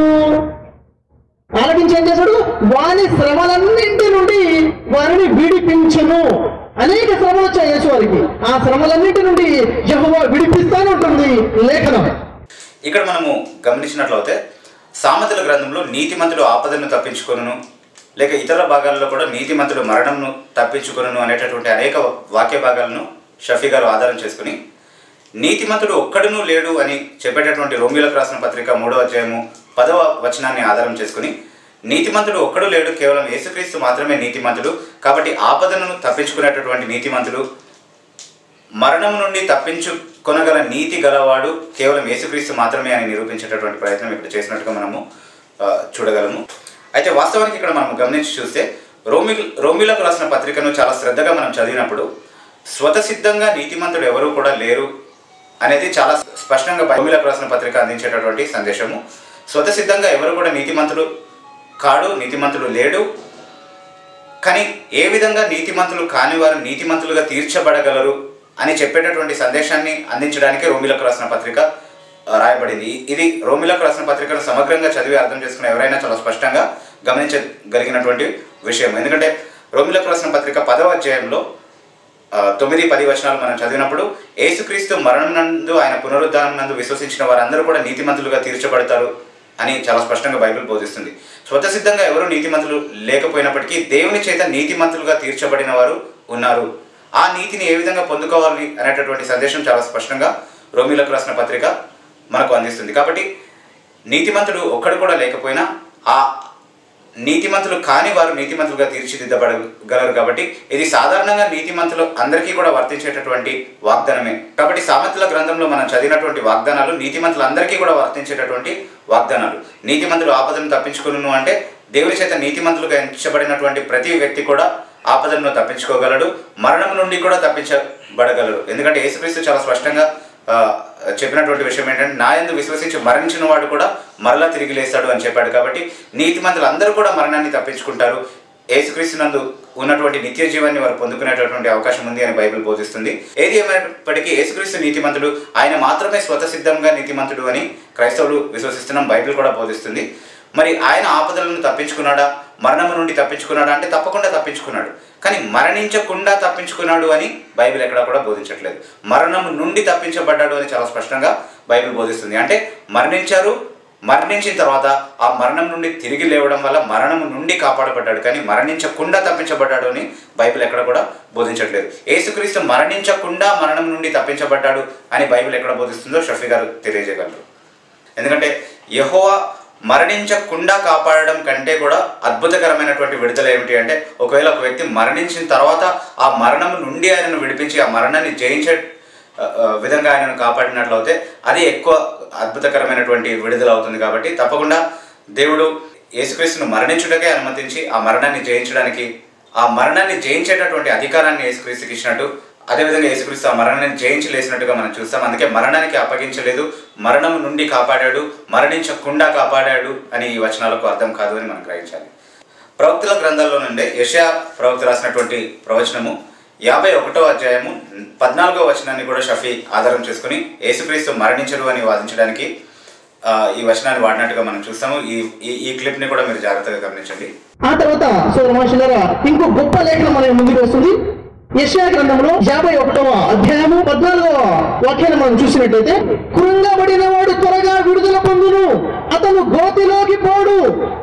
ఆలకించి ఏం చేశాడు వాని శ్రమలన్నింటి నుండి వారిని విడిపించును అనేక శ్రమలు వచ్చాయి యేసు వారికి ఆ శ్రమలన్నిటి నుండి యెహోవా విడిపిస్తానంటుంది లేఖనం ఇక్కడ మనము గమనించినట్లయితే సామెతల గ్రంథంలో నీతిమంతుడు ఆపదలను తప్పించుకొనును లేక ఇతర భాగాల్లో కూడా నీతిమంతుడు మరణంను తప్పించుకొనును అనేటటువంటి అనేక వాక్య భాగాలను షఫీ గారు ఆధారం చేసుకుని నీతిమంతుడు ఒక్కడునూ లేడు అని చెప్పేటటువంటి రోమిలకు రాసిన పత్రిక మూడవ అధ్యాయము పదవ వచనాన్ని ఆధారం చేసుకుని నీతిమంతుడు ఒక్కడు లేడు కేవలం యేసుక్రీస్తు మాత్రమే నీతిమంతుడు కాబట్టి ఆపదను తప్పించుకునేటటువంటి నీతిమంతుడు మరణం నుండి తప్పించుకొనగల నీతి గలవాడు కేవలం యేసుక్రీస్తు మాత్రమే అని నిరూపించేటటువంటి ప్రయత్నం ఇక్కడ చేసినట్టుగా మనము ఆ, చూడగలము అయితే వాస్తవానికి ఇక్కడ మనం గమనించి చూస్తే రోమి రోమిలకు రాసిన పత్రికను చాలా శ్రద్ధగా మనం చదివినప్పుడు స్వతసిద్ధంగా నీతిమంతుడు ఎవరు కూడా లేరు అనేది చాలా స్పష్టంగా రోమిలకు రాసిన పత్రిక అందించేటటువంటి సందేశము స్వతసిద్ధంగా ఎవరు కూడా నీతిమంతుడు కాడు నీతిమంతుడు లేడు కానీ ఏ విధంగా నీతిమంతులు కాని వారు నీతిమంతులుగా తీర్చబడగలరు అని చెప్పేటటువంటి సందేశాన్ని అందించడానికి రోమిలకు రాసిన పత్రిక ఆ, రాయబడింది ఇది రోమిలకు రాసిన పత్రికను సమగ్రంగా చదివి అర్థం చేసుకున్న ఎవరైనా చాలా స్పష్టంగా గమనించగలిగినటువంటి విషయం ఎందుకంటే రోమిలకు రాసిన పత్రిక పదవ అధ్యాయంలో ఆ, తొమ్మిది పది వచనాలు మనం చదివినప్పుడు యేసుక్రీస్తు మరణం నందు ఆయన పునరుద్ధానం నందు విశ్వసించిన వారందరూ కూడా నీతిమంతులుగా తీర్చబడతారు అని చాలా స్పష్టంగా బైబిల్ బోధిస్తుంది స్వతసిద్ధంగా ఎవరు నీతిమంతులు లేకపోయినప్పటికీ దేవుని చేత నీతిమంతులుగా తీర్చబడిన వారు ఉన్నారు ఆ నీతిని ఏ విధంగా పొందుకోవాలి అనేటటువంటి సందేశం చాలా స్పష్టంగా రోమిలకు రాసిన పత్రిక మనకు అందిస్తుంది కాబట్టి నీతిమంతుడు ఒక్కడు కూడా లేకపోయినా ఆ నీతిమంతులు కాని వారు నీతిమంతులుగా తీర్చిదిద్దబడగలరు కాబట్టి ఇది సాధారణంగా నీతిమంతులు అందరికీ కూడా వర్తించేటటువంటి వాగ్దానమే కాబట్టి సామెతల గ్రంథంలో మనం చదివినటువంటి వాగ్దానాలు నీతిమంతులందరికీ కూడా వర్తించేటటువంటి వాగ్దానాలు నీతిమంతులు ఆపదను తప్పించుకును అంటే దేవుని చేత నీతిమంతులుగా ఎంచబడినటువంటి ప్రతి వ్యక్తి కూడా ఆపదలను తప్పించుకోగలడు మరణం నుండి కూడా తప్పించబడగలడు ఎందుకంటే యేసుక్రీస్తు చాలా స్పష్టంగా ఆ, చెప్పినటువంటి విషయం ఏంటంటే నా యందు విశ్వసించి మరణించిన వాడు కూడా మరలా తిరిగి లేస్తాడు అని చెప్పాడు కాబట్టి నీతిమంతులు అందరూ కూడా మరణాన్ని తప్పించుకుంటారు యేసుక్రీస్తు నందు ఉన్నటువంటి నిత్య జీవాన్ని వారు పొందుకునేటటువంటి అవకాశం ఉంది అని బైబిల్ బోధిస్తుంది ఏది ఏమైనప్పటికీ యేసుక్రీస్తు నీతిమంతుడు ఆయన మాత్రమే స్వతసిద్ధంగా నీతిమంతుడు అని క్రైస్తవులు విశ్వసిస్తున్నాం బైబిల్ కూడా బోధిస్తుంది మరి ఆయన ఆపదలను తప్పించుకున్నాడా మరణము నుండి తప్పించుకున్నాడా అంటే తప్పకుండా తప్పించుకున్నాడు కానీ మరణించకుండా తప్పించుకున్నాడు అని బైబిల్ ఎక్కడా కూడా బోధించట్లేదు మరణము నుండి తప్పించబడ్డాడు అని చాలా స్పష్టంగా బైబిల్ బోధిస్తుంది అంటే మరణించారు మరణించిన తర్వాత ఆ మరణం నుండి తిరిగి లేవడం వల్ల మరణం నుండి కాపాడబడ్డాడు కానీ మరణించకుండా తప్పించబడ్డాడు అని బైబిల్ ఎక్కడ కూడా బోధించట్లేదు యేసుక్రీస్తు మరణించకుండా మరణం నుండి తప్పించబడ్డాడు అని బైబిల్ ఎక్కడ బోధిస్తుందో షఫీ గారు తెలియజేయగలరు ఎందుకంటే యెహోవా మరణించకుండా కాపాడడం కంటే కూడా అద్భుతకరమైనటువంటి విడుదల ఏమిటి అంటే ఒకవేళ ఒక వ్యక్తి మరణించిన తర్వాత ఆ మరణం నుండి ఆయనను విడిపించి ఆ మరణాన్ని జయించే ఆ, ఆ, విధంగా ఆయనను కాపాడినట్లయితే అది ఎక్కువ అద్భుతకరమైనటువంటి విడుదల అవుతుంది కాబట్టి తప్పకుండా దేవుడు యేసుక్రీస్తును మరణించుటకే అనుమతించి ఆ మరణాన్ని జయించడానికి ఆ మరణాన్ని జయించేటటువంటి అధికారాన్ని యేసుక్రీస్తుకి ఇచ్చినట్టు అదేవిధంగా యేసుక్రీస్తు ఆ మరణాన్ని జయించి లేసినట్టుగా మనం చూస్తాం అందుకే మరణానికి అప్పగించలేదు మరణం నుండి కాపాడాడు మరణించకుండా కాపాడాడు అని ఈ వచనాలకు అర్థం కాదు అని మనం గ్రహించాలి ప్రవక్తల గ్రంథాల్లో నుండే యశా ప్రవక్త రాసినటువంటి ప్రవచనము యాభై ఒకటో అధ్యాయము పద్నాలుగో వచనాన్ని కూడా షఫీ ఆధారం చేసుకుని యేసుక్రీస్తు మరణించడు అని వాదించడానికి ఆ, ఈ వచనాన్ని వాడినట్టుగా మనం చూస్తాము ఈ ఈ- ఈ క్లిప్ని కూడా మీరు జాగ్రత్తగా గమనించండి ఆ తర్వాత సోదరమాషులరా ఇంకో గొప్ప లేఖనం మన ముందుకు వస్తుంది యెషయా గ్రంథంలో యాభై ఒకటవ అధ్యాయము పద్నాలుగవ వాక్యాన్ని మనం చూసినట్టయితే కృంగబడిన వాడు త్వరగా విడుదల పొందును అతను గోతిలోకి పోడు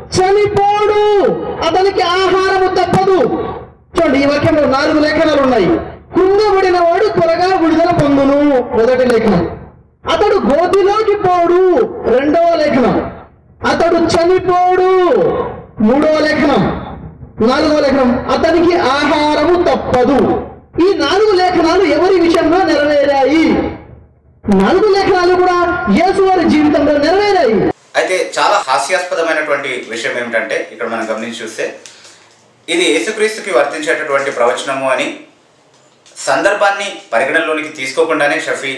చనిపోడు అతనికి ఆహారము తప్పదు చూడండి ఈ వాక్యంలో నాలుగు లేఖనాలు ఉన్నాయి కృంగబడిన వాడు త్వరగా విడుదల పొందును మొదటి లేఖనం అతడు గోతిలోకి పోడు రెండవ లేఖనం అతడు చనిపోడు మూడవ లేఖనం నాలుగవ లేఖనం అతనికి ఆహారము తప్పదు ఈ నాలుగు లేఖనాలు ఎవరి విషయంలో నెరవేరాయి నాలుగు లేఖనాలు కూడా యేసు వారి జీవితంలో నెరవేరాయి అయితే చాలా హాస్యాస్పదమైనటువంటి విషయం ఏమిటంటే ఇక్కడ మనం గమనించి చూస్తే ఇది యేసుక్రీస్తుకి వర్తించేటటువంటి ప్రవచనము అని సందర్భాన్ని పరిగణనలోనికి తీసుకోకుండానే షఫీ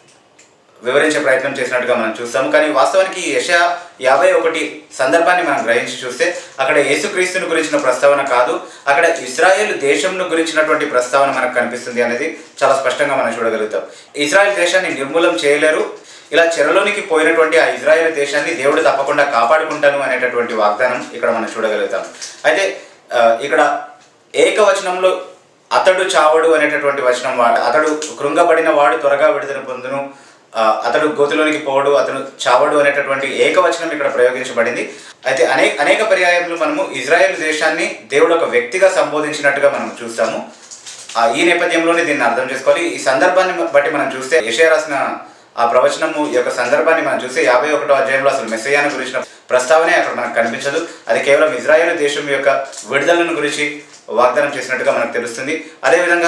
వివరించే ప్రయత్నం చేసినట్టుగా మనం చూస్తాము కానీ వాస్తవానికి ఈ యశ యాభై ఒకటి సందర్భాన్ని మనం గ్రహించి చూస్తే అక్కడ యేసుక్రీస్తుని గురించిన ప్రస్తావన కాదు అక్కడ ఇస్రాయేల్ దేశంను గురించినటువంటి ప్రస్తావన మనకు కనిపిస్తుంది అనేది చాలా స్పష్టంగా మనం చూడగలుగుతాం ఇస్రాయేల్ దేశాన్ని నిర్మూలం చేయలేరు ఇలా చెరలోనికి పోయినటువంటి ఆ ఇజ్రాయేల్ దేశాన్ని దేవుడు తప్పకుండా కాపాడుకుంటాను అనేటటువంటి వాగ్దానం ఇక్కడ మనం చూడగలుగుతాం అయితే ఆ, ఇక్కడ ఏకవచనంలో అతడు చావడు అనేటటువంటి వచనం వాడు అతడు కృంగబడిన వాడు త్వరగా విడుదల పొందును ఆ, అతడు గోతులోనికి పోవడు అతడు చావడు అనేటటువంటి ఏకవచనం ఇక్కడ ప్రయోగించబడింది అయితే అనేక అనేక పర్యాయములు మనము ఇజ్రాయెల్ దేశాన్ని దేవుడు ఒక వ్యక్తిగా సంబోధించినట్టుగా మనం చూస్తాము ఆ, ఈ నేపథ్యంలోనే దీన్ని అర్థం చేసుకోవాలి ఈ సందర్భాన్ని బట్టి మనం చూస్తే యెషయా రాసిన ఆ ప్రవచనము ఈ యొక్క సందర్భాన్ని మనం చూస్తే యాభై ఒకటో అధ్యాయంలో అసలు మెస్సయాను గురించిన ప్రస్తావనే అక్కడ మనకు కనిపించదు అది కేవలం ఇజ్రాయెల్ దేశం యొక్క విడుదలను గురించి వాగ్దానం చేసినట్టుగా మనకు తెలుస్తుంది అదేవిధంగా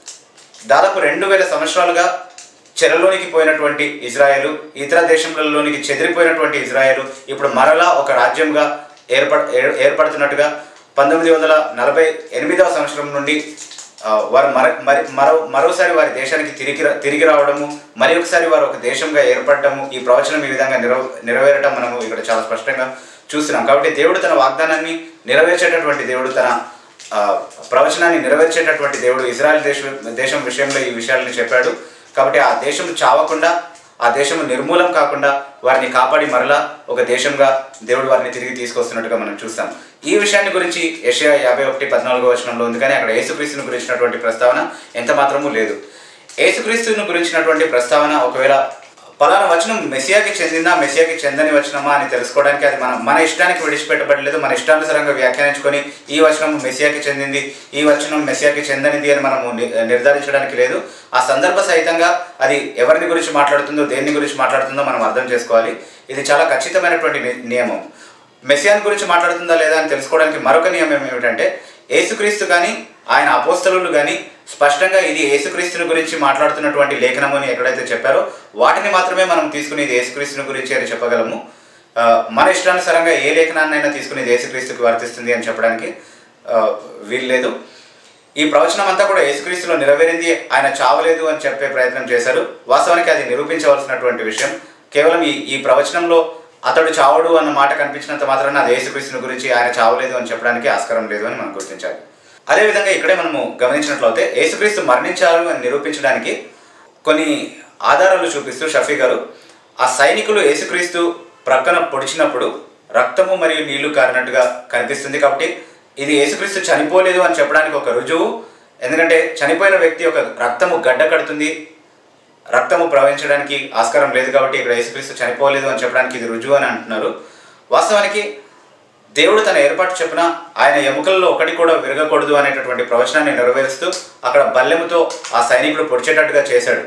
దాదాపు రెండు వేల సంవత్సరాలుగా చెరలోనికి పోయినటువంటి ఇజ్రాయెలు ఇతర దేశంలోనికి చెదిరిపోయినటువంటి ఇజ్రాయెలు ఇప్పుడు మరలా ఒక రాజ్యంగా ఏర్పడ ఏర్- ఏర్పడుతున్నట్టుగా పంతొమ్మిది వందల నలభై ఎనిమిదవ సంవత్సరం నుండి ఆ, వారు మర మరి మరో మరోసారి వారి దేశానికి తిరిగి రా- తిరిగి రావడము మరి ఒకసారి వారు ఒక దేశంగా ఏర్పడటము ఈ ప్రవచనం ఈ విధంగా నెరవ నెరవేరటం మనము ఇక్కడ చాలా స్పష్టంగా చూస్తున్నాం కాబట్టి దేవుడు తన వాగ్దానాన్ని నెరవేర్చేటటువంటి దేవుడు తన ఆ, ప్రవచనాన్ని నెరవేర్చేటటువంటి దేవుడు ఇజ్రాయెల్ దేశం దేశం విషయంలో ఈ విషయాలను చెప్పాడు కాబట్టి ఆ దేశం చావకుండా ఆ దేశం నిర్మూలం కాకుండా వారిని కాపాడి మరలా ఒక దేశంగా దేవుడు వారిని తిరిగి తీసుకొస్తున్నట్టుగా మనం చూస్తాం ఈ విషయాన్ని గురించి యెషయా యాభై ఒకటి పద్నాలుగో వచనంలో ఉంది కానీ అక్కడ యేసుక్రీస్తుని గురించినటువంటి ప్రస్తావన ఎంత మాత్రమూ లేదు యేసుక్రీస్తుని గురించినటువంటి ప్రస్తావన ఒకవేళ పలానా వచనం మెస్సియాకి చెందిందా మెస్సియాకి చెందని వచనమా అని తెలుసుకోవడానికి అది మనం మన ఇష్టానికి విడిచిపెట్టబడలేదు మన ఇష్టానుసారంగా వ్యాఖ్యానించుకొని ఈ వచనం మెస్సియాకి చెందింది ఈ వచనం మెస్సియాకి చెందనిది అని మనము ని- నిర్ధారించడానికి లేదు ఆ సందర్భ సహితంగా అది ఎవరిని గురించి మాట్లాడుతుందో దేని గురించి మాట్లాడుతుందో మనం అర్థం చేసుకోవాలి ఇది చాలా ఖచ్చితమైనటువంటి ని- నియమం మెస్సియాన్ గురించి మాట్లాడుతుందా లేదా అని తెలుసుకోవడానికి మరొక నియమం ఏమిటంటే యేసుక్రీస్తు కానీ ఆయన అపోస్తలు కానీ స్పష్టంగా ఇది యేసుక్రీస్తుని గురించి మాట్లాడుతున్నటువంటి లేఖనము అని ఎక్కడైతే చెప్పారో వాటిని మాత్రమే మనం తీసుకుని ఇది యేసుక్రీస్తుని గురించి అని చెప్పగలము ఆ, మన ఇష్టానుసారంగా ఏ లేఖనాన్నైనా తీసుకుని ఇది యేసుక్రీస్తుకి వర్తిస్తుంది అని చెప్పడానికి ఆ, వీలు లేదు ఈ ప్రవచనం అంతా కూడా యేసుక్రీస్తులో నెరవేరింది ఆయన చావలేదు అని చెప్పే ప్రయత్నం చేశారు వాస్తవానికి అది నిరూపించవలసినటువంటి విషయం కేవలం ఈ ఈ ప్రవచనంలో అతడు చావడు అన్న మాట కనిపించినంత మాత్రాన అది యేసుక్రీస్తుని గురించి ఆయన చావలేదు అని చెప్పడానికి ఆస్కారం లేదు అని మనం గుర్తించాలి అదేవిధంగా ఇక్కడే మనము గమనించినట్లయితే యేసుక్రీస్తు మరణించారు అని నిరూపించడానికి కొన్ని ఆధారాలు చూపిస్తూ షఫీ గారు ఆ సైనికులు యేసుక్రీస్తు ప్రక్కన పొడిచినప్పుడు రక్తము మరియు నీళ్లు కారినట్టుగా కనిపిస్తుంది కాబట్టి ఇది యేసుక్రీస్తు చనిపోలేదు అని చెప్పడానికి ఒక రుజువు ఎందుకంటే చనిపోయిన వ్యక్తి ఒక రక్తము గడ్డ కడుతుంది రక్తము ప్రవహించడానికి ఆస్కారం లేదు కాబట్టి ఇక్కడ యేసుక్రీస్తు చనిపోలేదు అని చెప్పడానికి ఇది రుజువు అని అంటున్నారు వాస్తవానికి దేవుడు తన ఏర్పాటు చెప్పిన ఆయన ఎముకల్లో ఒకటి కూడా విరగకూడదు అనేటటువంటి ప్రవచనాన్ని నెరవేరుస్తూ అక్కడ బల్లెముతో ఆ సైనికుడు పొడిచేటట్టుగా చేశాడు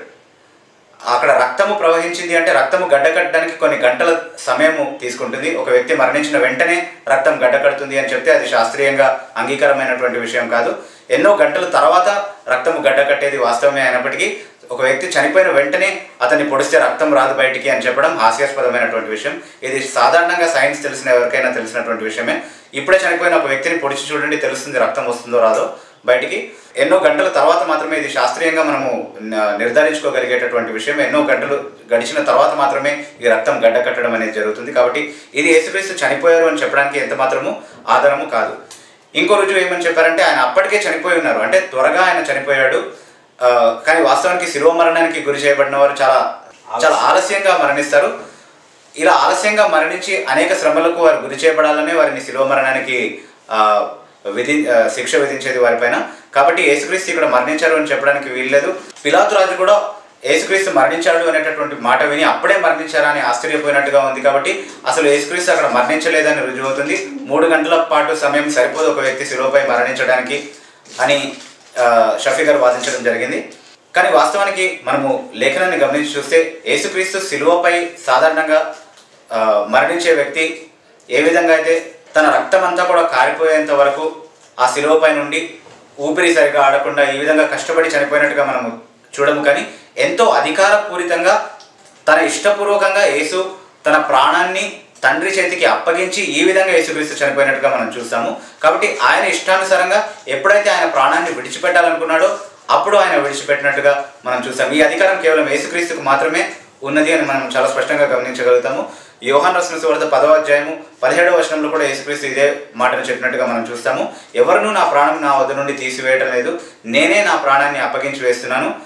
అక్కడ రక్తము ప్రవహించింది అంటే రక్తము గడ్డకట్టడానికి కొన్ని గంటల సమయము తీసుకుంటుంది ఒక వ్యక్తి మరణించిన వెంటనే రక్తం గడ్డకడుతుంది అని చెప్తే అది శాస్త్రీయంగా అంగీకారమైనటువంటి విషయం కాదు ఎన్నో గంటల తర్వాత రక్తము గడ్డకట్టేది వాస్తవమే అయినప్పటికీ ఒక వ్యక్తి చనిపోయిన వెంటనే అతన్ని పొడిస్తే రక్తం రాదు బయటికి అని చెప్పడం హాస్యాస్పదమైనటువంటి విషయం ఇది సాధారణంగా సైన్స్ తెలిసిన ఎవరికైనా తెలిసినటువంటి విషయమే ఇప్పుడే చనిపోయిన ఒక వ్యక్తిని పొడిచి చూడండి తెలుస్తుంది రక్తం వస్తుందో రాదో బయటికి ఎన్నో గంటల తర్వాత మాత్రమే ఇది శాస్త్రీయంగా మనము న- నిర్ధారించుకోగలిగేటటువంటి విషయం ఎన్నో గంటలు గడిచిన తర్వాత మాత్రమే ఈ రక్తం గడ్డ కట్టడం అనేది జరుగుతుంది కాబట్టి ఇది యేసుక్రీస్తు చనిపోయారు అని చెప్పడానికి ఎంత మాత్రము ఆధారము కాదు ఇంకో రుజువు ఏమని చెప్పారంటే ఆయన అప్పటికే చనిపోయి ఉన్నారు అంటే త్వరగా ఆయన చనిపోయాడు ఆ, కానీ వాస్తవానికి శిలువ మరణానికి గురి చేయబడిన వారు చాలా చాలా ఆలస్యంగా మరణిస్తారు ఇలా ఆలస్యంగా మరణించి అనేక శ్రమలకు వారు గురి చేయబడాలనే వారిని శిలువ మరణానికి ఆ, విధి ఆ, శిక్ష విధించేది వారిపైన కాబట్టి యేసుక్రీస్తు ఇక్కడ మరణించారు అని చెప్పడానికి వీల్లేదు పిలాతు రాజు కూడా యేసుక్రీస్తు మరణించాడు అనేటటువంటి మాట విని అప్పుడే మరణించారా అని ఆశ్చర్యపోయినట్టుగా ఉంది కాబట్టి అసలు యేసుక్రీస్తు అక్కడ మరణించలేదని రుజువు అవుతుంది మూడు గంటల పాటు సమయం సరిపోదు ఒక వ్యక్తి శిలువపై మరణించడానికి అని ఆ, షఫీ గారు వాదించడం జరిగింది కానీ వాస్తవానికి మనము లేఖనాన్ని గమనించి చూస్తే యేసుక్రీస్తు శిలువపై సాధారణంగా ఆ, మరణించే వ్యక్తి ఏ విధంగా అయితే తన రక్తం అంతా కూడా కారిపోయేంత వరకు ఆ శిలువపై నుండి ఊపిరి సరిగా ఆడకుండా ఈ విధంగా కష్టపడి చనిపోయినట్టుగా మనము చూడము కానీ ఎంతో అధికారపూరితంగా తన ఇష్టపూర్వకంగా యేసు తన ప్రాణాన్ని తండ్రి చేతికి అప్పగించి ఈ విధంగా యేసుక్రీస్తు చనిపోయినట్టుగా మనం చూస్తాము కాబట్టి ఆయన ఇష్టానుసారంగా ఎప్పుడైతే ఆయన ప్రాణాన్ని విడిచిపెట్టాలనుకున్నాడో అప్పుడు ఆయన విడిచిపెట్టినట్టుగా మనం చూస్తాం ఈ అధికారం కేవలం యేసుక్రీస్తుకు మాత్రమే ఉన్నది అని మనం చాలా స్పష్టంగా గమనించగలుగుతాము యోహాన్ రసన సువార్త పదవ అధ్యాయము పదిహేడవ వచనంలో కూడా యేసుక్రీస్తు ఇదే మాటను చెప్పినట్టుగా మనం చూస్తాము ఎవరునూ నా ప్రాణం నా వద్ద నుండి తీసివేయటం లేదు నేనే నా ప్రాణాన్ని అప్పగించి వేస్తున్నాను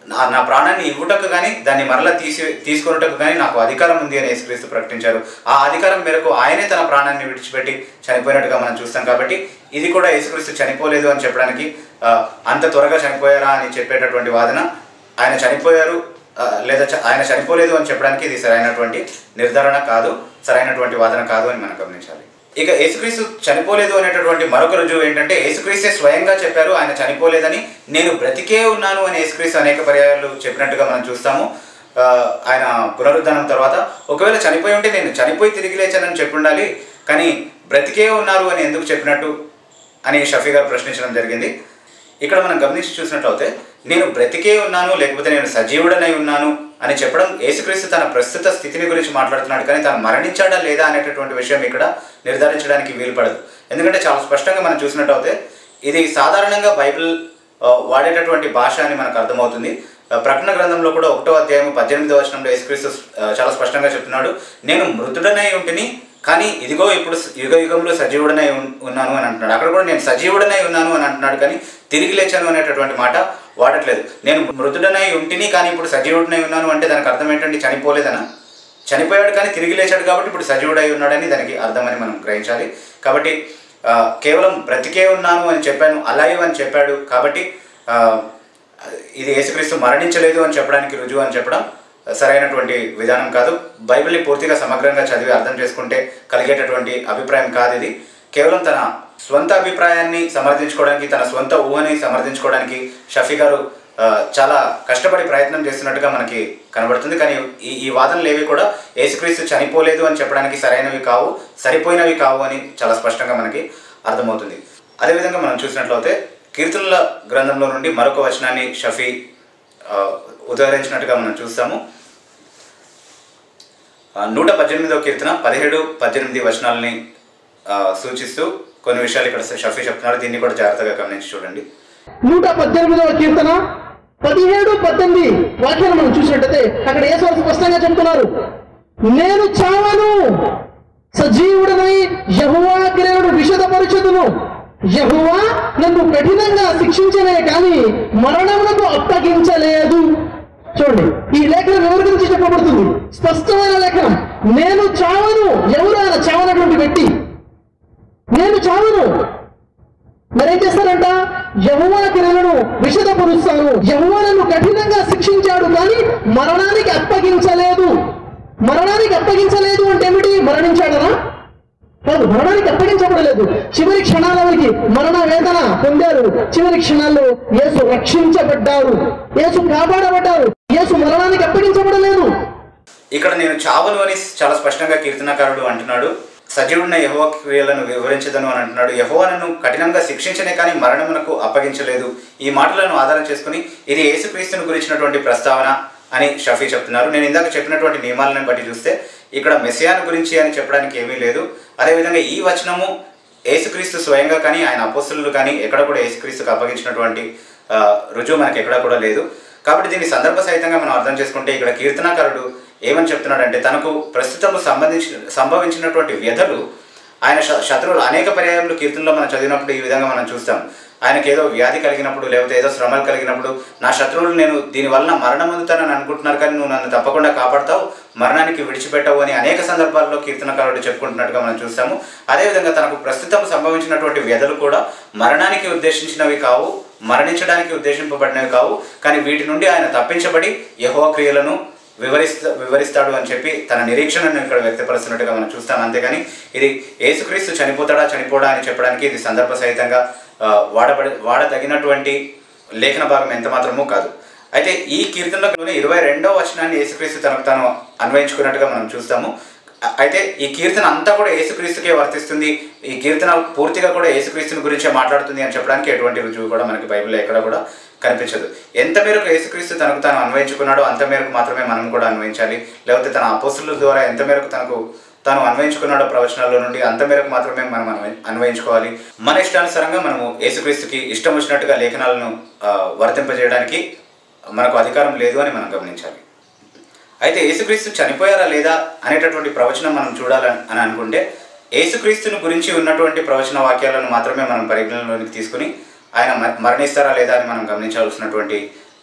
నా నా ప్రాణాన్ని ఇవ్వుటకు కానీ దాన్ని మరలా తీసి తీసుకున్నటకు కానీ నాకు అధికారం ఉంది అని యేసుక్రీస్తు ప్రకటించారు ఆ అధికారం మేరకు ఆయనే తన ప్రాణాన్ని విడిచిపెట్టి చనిపోయినట్టుగా మనం చూస్తాం కాబట్టి ఇది కూడా యేసుక్రీస్తు చనిపోలేదు అని చెప్పడానికి ఆ, అంత త్వరగా చనిపోయారా అని చెప్పేటటువంటి వాదన ఆయన చనిపోయారు ఆ, లేదా చ- ఆయన చనిపోలేదు అని చెప్పడానికి ఇది సరైనటువంటి నిర్ధారణ కాదు సరైనటువంటి వాదన కాదు అని మనం గమనించాలి ఇక యేసుక్రీస్తు చనిపోలేదు అనేటటువంటి మరొక రుజువు ఏంటంటే యేసుక్రీస్తే స్వయంగా చెప్పారు ఆయన చనిపోలేదని నేను బ్రతికే ఉన్నాను అని యేసుక్రీస్తు అనేక పర్యాయాలు చెప్పినట్టుగా మనం చూస్తాము ఆ, ఆయన పునరుద్ధానం తర్వాత ఒకవేళ చనిపోయి ఉంటే నేను చనిపోయి తిరిగి లేచానని చెప్పుండాలి కానీ బ్రతికే ఉన్నారు అని ఎందుకు చెప్పినట్టు అని షఫీ గారు ప్రశ్నించడం జరిగింది ఇక్కడ మనం గమనించి చూసినట్లయితే నేను బ్రతికే ఉన్నాను లేకపోతే నేను సజీవుడనై ఉన్నాను అని చెప్పడం యేసుక్రీస్తు తన ప్రస్తుత స్థితిని గురించి మాట్లాడుతున్నాడు కానీ తాను మరణించాడా లేదా అనేటటువంటి విషయం ఇక్కడ నిర్ధారించడానికి వీలు పడదు ఎందుకంటే చాలా స్పష్టంగా మనం చూసినట్లయితే ఇది సాధారణంగా బైబిల్ ఆ, వాడేటటువంటి భాష అని మనకు అర్థమవుతుంది ఆ, ప్రకటన గ్రంథంలో కూడా ఒకటో అధ్యాయం పద్దెనిమిదో వచనంలో యేసుక్రీస్తు ఆ, చాలా స్పష్టంగా చెప్తున్నాడు నేను మృతుడనై ఉంటిని కానీ ఇదిగో ఇప్పుడు యుగ యుగంలో సజీవుడనై ఉన్- ఉన్నాను అని అంటున్నాడు అక్కడ కూడా నేను సజీవుడనై ఉన్నాను అని అంటున్నాడు కానీ తిరిగి లేచాను అనేటటువంటి మాట వాడట్లేదు నేను మృతుడనై ఉంటిని కానీ ఇప్పుడు సజీవుడనై ఉన్నాను అంటే దానికి అర్థం ఏంటంటే చనిపోలేదనా చనిపోయాడు కానీ తిరిగి లేచాడు కాబట్టి ఇప్పుడు సజీవుడై ఉన్నాడని దానికి అర్థమని మనం గ్రహించాలి కాబట్టి ఆ, కేవలం బ్రతికే ఉన్నాను అని చెప్పాను అలైవ్ అని చెప్పాడు కాబట్టి ఆ, ఇది యేసుక్రీస్తు మరణించలేదు అని చెప్పడానికి రుజువు అని చెప్పడం సరైనటువంటి విధానం కాదు బైబిల్ని పూర్తిగా సమగ్రంగా చదివి అర్థం చేసుకుంటే కలిగేటటువంటి అభిప్రాయం కాదు ఇది కేవలం తన స్వంత అభిప్రాయాన్ని సమర్థించుకోవడానికి తన స్వంత ఊహని సమర్థించుకోవడానికి షఫీ గారు ఆ, చాలా కష్టపడి ప్రయత్నం చేస్తున్నట్టుగా మనకి కనబడుతుంది కానీ ఈ ఈ వాదనలు ఏవి కూడా యేసుక్రీస్తు చనిపోలేదు అని చెప్పడానికి సరైనవి కావు సరిపోయినవి కావు అని చాలా స్పష్టంగా మనకి అర్థమవుతుంది అదేవిధంగా మనం చూసినట్లయితే కీర్తనల గ్రంథంలో నుండి మరొక వచనాన్ని షఫీ ఆ, ఉదహరించినట్టుగా మనం చూస్తాము ఆ, నూట పద్దెనిమిదవ కీర్తన పదిహేడు పద్దెనిమిది వచనాలని ఆ, సూచిస్తూ కొన్ని విషయాలు ఇక్కడ షఫీ చెప్తున్నారు దీన్ని కూడా జాగ్రత్తగా గమనించి చూడండి నూట పద్దెనిమిదవ కీర్తన పదిహేడు పద్దెనిమిది వాక్యాలు మనం చూసినట్టయితే అక్కడ ఏ స్పష్టంగా చెప్తున్నారు నేను చావను సజీవుడనై యహువా క్రియలను విషదపరచుదును యహువా నన్ను కఠినంగా శిక్షించలే కానీ మరణమునకు అప్పగించలేదు చూడండి ఈ లేఖనం ఎవరి గురించి చెప్పబడుతుంది స్పష్టమైన లేఖనం నేను చావను ఎవరు ఆయన చావనటువంటి వ్యక్తి నేను చావను మరేం చేస్తారంట యహోవా క్రియలను విషదపరుస్తాను యహోవాలను కఠినంగా శిక్షించాడు కానీ మరణానికి అప్పగించలేదు మరణానికి అప్పగించలేదు అంటే ఏమిటి మరణించాడనా కాదు మరణానికి అప్పగించబడలేదు చివరి క్షణాల వరకు మరణ వేదన పొందారు చివరి క్షణాల్లో యేసు రక్షించబడ్డారు యేసు కాపాడబడ్డారు యేసు మరణానికి అప్పగించబడలేదు ఇక్కడ నేను చావను అని చాలా స్పష్టంగా కీర్తనకారుడు అంటున్నాడు సజీవుడిన యహోవ క్రియలను వివరించదను అని అంటున్నాడు యహోవా నన్ను కఠినంగా శిక్షించనే కానీ మరణమునకు అప్పగించలేదు ఈ మాటలను ఆధారం చేసుకుని ఇది యేసుక్రీస్తుని గురించినటువంటి ప్రస్తావన అని షఫీ చెప్తున్నారు నేను ఇందాక చెప్పినటువంటి నియమాలను బట్టి చూస్తే ఇక్కడ మెస్సియాను గురించి అని చెప్పడానికి ఏమీ లేదు అదేవిధంగా ఈ వచనము యేసుక్రీస్తు స్వయంగా కానీ ఆయన అపోస్తులు కానీ ఎక్కడ కూడా యేసుక్రీస్తుకు అప్పగించినటువంటి ఆ, రుజువు మనకి ఎక్కడా కూడా లేదు కాబట్టి దీన్ని సందర్భ సహితంగా మనం అర్థం చేసుకుంటే ఇక్కడ కీర్తనాకారుడు ఏమని చెప్తున్నాడంటే తనకు ప్రస్తుతం సంబంధించిన సంభవించినటువంటి వ్యధలు ఆయన శ- శత్రువులు అనేక పర్యాయములు కీర్తనలో మనం చదివినప్పుడు ఈ విధంగా మనం చూస్తాం ఆయనకి ఏదో వ్యాధి కలిగినప్పుడు లేకపోతే ఏదో శ్రమలు కలిగినప్పుడు నా శత్రువులు నేను దీని వలన మరణం పొందుతానని అనుకుంటున్నారు కానీ నువ్వు నన్ను తప్పకుండా కాపాడతావు మరణానికి విడిచిపెట్టవు అని అనేక సందర్భాల్లో కీర్తనకారుడు చెప్పుకుంటున్నట్టుగా మనం చూస్తాము అదేవిధంగా తనకు ప్రస్తుతం సంభవించినటువంటి వ్యధలు కూడా మరణానికి ఉద్దేశించినవి కావు మరణించడానికి ఉద్దేశింపబడినవి కావు కానీ వీటి నుండి ఆయన తప్పించబడి యహోవ క్రియలను వివరిస్తా వివరిస్తాడు అని చెప్పి తన నిరీక్షణను ఇక్కడ వ్యక్తపరుస్తున్నట్టుగా మనం చూస్తాం అంతేగాని ఇది యేసుక్రీస్తు చనిపోతాడా చనిపోడా అని చెప్పడానికి ఇది సందర్భ సహితంగా ఆ, వాడబడి వాడదగినటువంటి లేఖన భాగం ఎంత మాత్రమూ కాదు అయితే ఈ కీర్తనలోనే ఇరవై రెండవ వచనాన్ని యేసుక్రీస్తు తనకు తాను అన్వయించుకున్నట్టుగా మనం చూస్తాము అ- అయితే ఈ కీర్తన అంతా కూడా యేసుక్రీస్తుకే వర్తిస్తుంది ఈ కీర్తన పూర్తిగా కూడా యేసుక్రీస్తుని గురించే మాట్లాడుతుంది అని చెప్పడానికి ఎటువంటి రుజువు కూడా మనకి బైబిల్లో ఎక్కడ కూడా కనిపించదు ఎంత మేరకు యేసుక్రీస్తు తనకు తాను అన్వయించుకున్నాడో అంత మేరకు మాత్రమే మనం కూడా అన్వయించాలి లేకపోతే తన అపోస్తుల ద్వారా ఎంత మేరకు తనకు తాను అన్వయించుకున్నాడో ప్రవచనాల్లో నుండి అంత మేరకు మాత్రమే మనం అన్వయి అన్వయించుకోవాలి మన ఇష్టానుసారంగా మనము యేసుక్రీస్తుకి ఇష్టం వచ్చినట్టుగా లేఖనాలను ఆ, వర్తింపజేయడానికి మనకు అధికారం లేదు అని మనం గమనించాలి అయితే యేసుక్రీస్తు చనిపోయారా లేదా అనేటటువంటి ప్రవచనం మనం చూడాలని అని అనుకుంటే యేసుక్రీస్తుని గురించి ఉన్నటువంటి ప్రవచన వాక్యాలను మాత్రమే మనం పరిగణనలోనికి తీసుకుని ఆయన మ- మరణిస్తారా లేదా అని మనం గమనించాల్సినటువంటి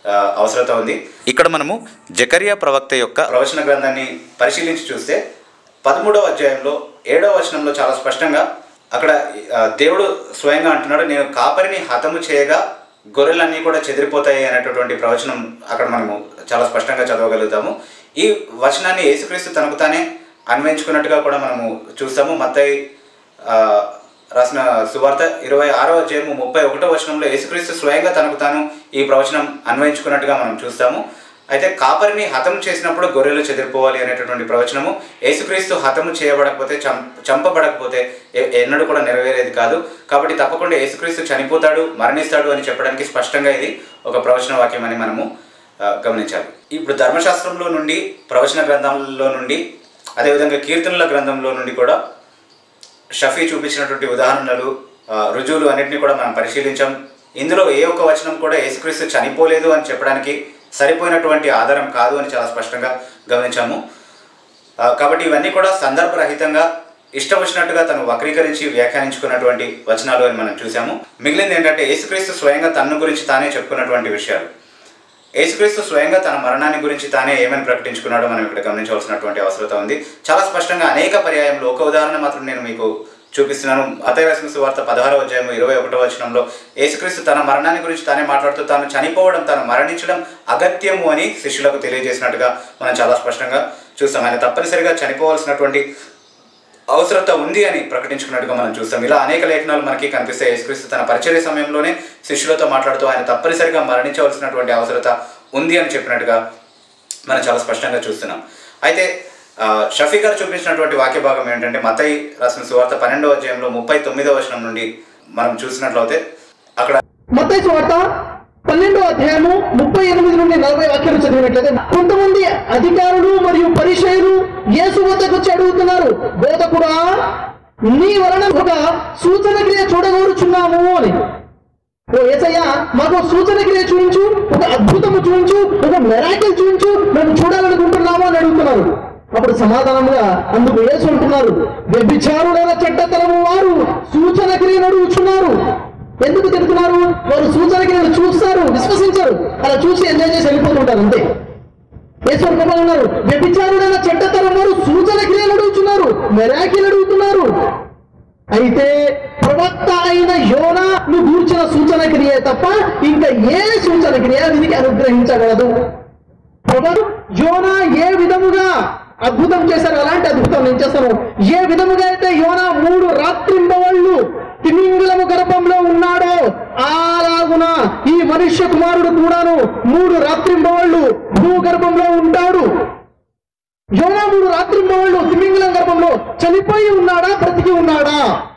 ఆ, అవసరత ఉంది ఇక్కడ మనము జకరియా ప్రవక్త యొక్క ప్రవచన గ్రంథాన్ని పరిశీలించి చూస్తే పదమూడవ అధ్యాయంలో ఏడవ వచనంలో చాలా స్పష్టంగా అక్కడ ఆ, దేవుడు స్వయంగా అంటున్నాడు నేను కాపరిని హతము చేయగా గొర్రెలన్నీ కూడా చెదిరిపోతాయి అనేటటువంటి ప్రవచనం అక్కడ మనము చాలా స్పష్టంగా చదవగలుగుతాము ఈ వచనాన్ని యేసుక్రీస్తు తనకు తానే అన్వయించుకున్నట్టుగా కూడా మనము చూస్తాము మత్తయి ఆ, రాసిన సువార్త ఇరవై ఆరో అధ్యాయము ముప్పై ఒకటో వచనంలో యేసుక్రీస్తు స్వయంగా తనకు తాను ఈ ప్రవచనం అన్వయించుకున్నట్టుగా మనం చూస్తాము అయితే కాపరిని హతం చేసినప్పుడు గొర్రెలు చెదిరిపోవాలి అనేటటువంటి ప్రవచనము యేసుక్రీస్తు హతము చేయబడకపోతే చం చంపబడకపోతే ఎ- ఎన్నడూ కూడా నెరవేరేది కాదు కాబట్టి తప్పకుండా యేసుక్రీస్తు చనిపోతాడు మరణిస్తాడు అని చెప్పడానికి స్పష్టంగా ఇది ఒక ప్రవచన వాక్యం అని మనము ఆ, గమనించాలి ఇప్పుడు ధర్మశాస్త్రంలో నుండి ప్రవచన గ్రంథంలో నుండి అదేవిధంగా కీర్తనల గ్రంథంలో నుండి కూడా షఫీ చూపించినటువంటి ఉదాహరణలు ఆ, రుజువులు అన్నింటినీ కూడా మనం పరిశీలించాం ఇందులో ఏ ఒక్క వచనం కూడా యేసుక్రీస్తు చనిపోలేదు అని చెప్పడానికి సరిపోయినటువంటి ఆధారం కాదు అని చాలా స్పష్టంగా గమనించాము ఆ, కాబట్టి ఇవన్నీ కూడా సందర్భరహితంగా ఇష్టం వచ్చినట్టుగా తను వక్రీకరించి వ్యాఖ్యానించుకున్నటువంటి వచనాలు అని మనం చూసాము మిగిలింది ఏంటంటే యేసుక్రీస్తు స్వయంగా తన గురించి తానే చెప్పుకున్నటువంటి విషయాలు యేసుక్రీస్తు స్వయంగా తన మరణాన్ని గురించి తానే ఏమని ప్రకటించుకున్నాడో మనం ఇక్కడ గమనించవలసినటువంటి అవసరం ఉంది చాలా స్పష్టంగా అనేక పర్యాయంలో ఒక ఉదాహరణ మాత్రం నేను మీకు చూపిస్తున్నాను అతయ రాసిన సువార్త పదహారవ అధ్యాయం ఇరవై ఒకటో వచనంలో యేసుక్రీస్తు తన మరణాన్ని గురించి తానే మాట్లాడుతూ తాను చనిపోవడం తాను మరణించడం అగత్యము అని శిష్యులకు తెలియజేసినట్టుగా మనం చాలా స్పష్టంగా చూస్తాం ఆయన తప్పనిసరిగా చనిపోవాల్సినటువంటి అవసరత ఉంది అని ప్రకటించుకున్నట్టుగా మనం చూస్తాం ఇలా అనేక లేఖనాలు మనకి కనిపిస్తాయి యేసుక్రీస్తు తన పరిచర్య సమయంలోనే శిష్యులతో మాట్లాడుతూ ఆయన తప్పనిసరిగా మరణించవలసినటువంటి అవసరత ఉంది అని చెప్పినట్టుగా మనం చాలా స్పష్టంగా చూస్తున్నాం అయితే ఆ, షఫీ గారు చూపించినటువంటి వాక్య భాగం ఏంటంటే మతయి రాసిన సువార్త పన్నెండవ అధ్యాయంలో ముప్పై తొమ్మిదవ వచనం నుండి మనం చూసినట్లయితే అక్కడ మత్తయి సువార్త పన్నెండో అధ్యాయము ముప్పై ఎనిమిది నుండి నలభై వాక్యాలు చదివినట్లయితే కొంతమంది అధికారులు మరియు పరిచయులు యేసు వద్దకు వచ్చి అడుగుతున్నారు బోధకుడా నీ వలన ఒక సూచన క్రియ చూడగోరుచున్నాము అని ఓ ఏసయ్య మాకు సూచన క్రియ చూపించు ఒక అద్భుతము చూపించు ఒక మెరాకిల్ చూపించు మేము చూడాలనుకుంటున్నాము అని అడుగుతున్నారు అప్పుడు సమాధానంగా అందుకు యేసు అంటున్నారు వ్యభిచారులైన చెడ్డతనము వారు సూచన క్రియను అడుగుచున్నారు ఎందుకు తిడుతున్నారు వారు సూచన క్రియను చూస్తారు విశ్వసించరు అలా చూసి ఎంజాయ్ చేసి వెళ్ళిపోతుంటారు అంతే ఈశ్వర్ కుమార్ ఉన్నారు వ్యభిచారుడైన చెడ్డతనం వారు సూచన క్రియలు అడుగుతున్నారు మెరాకిల్ అడుగుతున్నారు అయితే ప్రవక్త అయిన యోనాను గూర్చిన సూచన క్రియ తప్ప ఇంకా ఏ సూచన క్రియ దీనికి అనుగ్రహించగలదు ప్రభు యోనా ఏ విధముగా అద్భుతం చేశారు అలాంటి అద్భుతం నేను చేస్తాను ఏ విధముగా అయితే యోనా మూడు రాత్రింబవళ్ళు తిమింగలము గర్భంలో ఉన్నాడో అలాగున ఈ మనుష్య కుమారుడు కూడాను మూడు రాత్రింబవళ్ళు భూగర్భంలో ఉంటాడు యోనా మూడు రాత్రింబవళ్ళు తిమింగలం గర్భంలో చనిపోయి ఉన్నాడా బ్రతికి ఉన్నాడా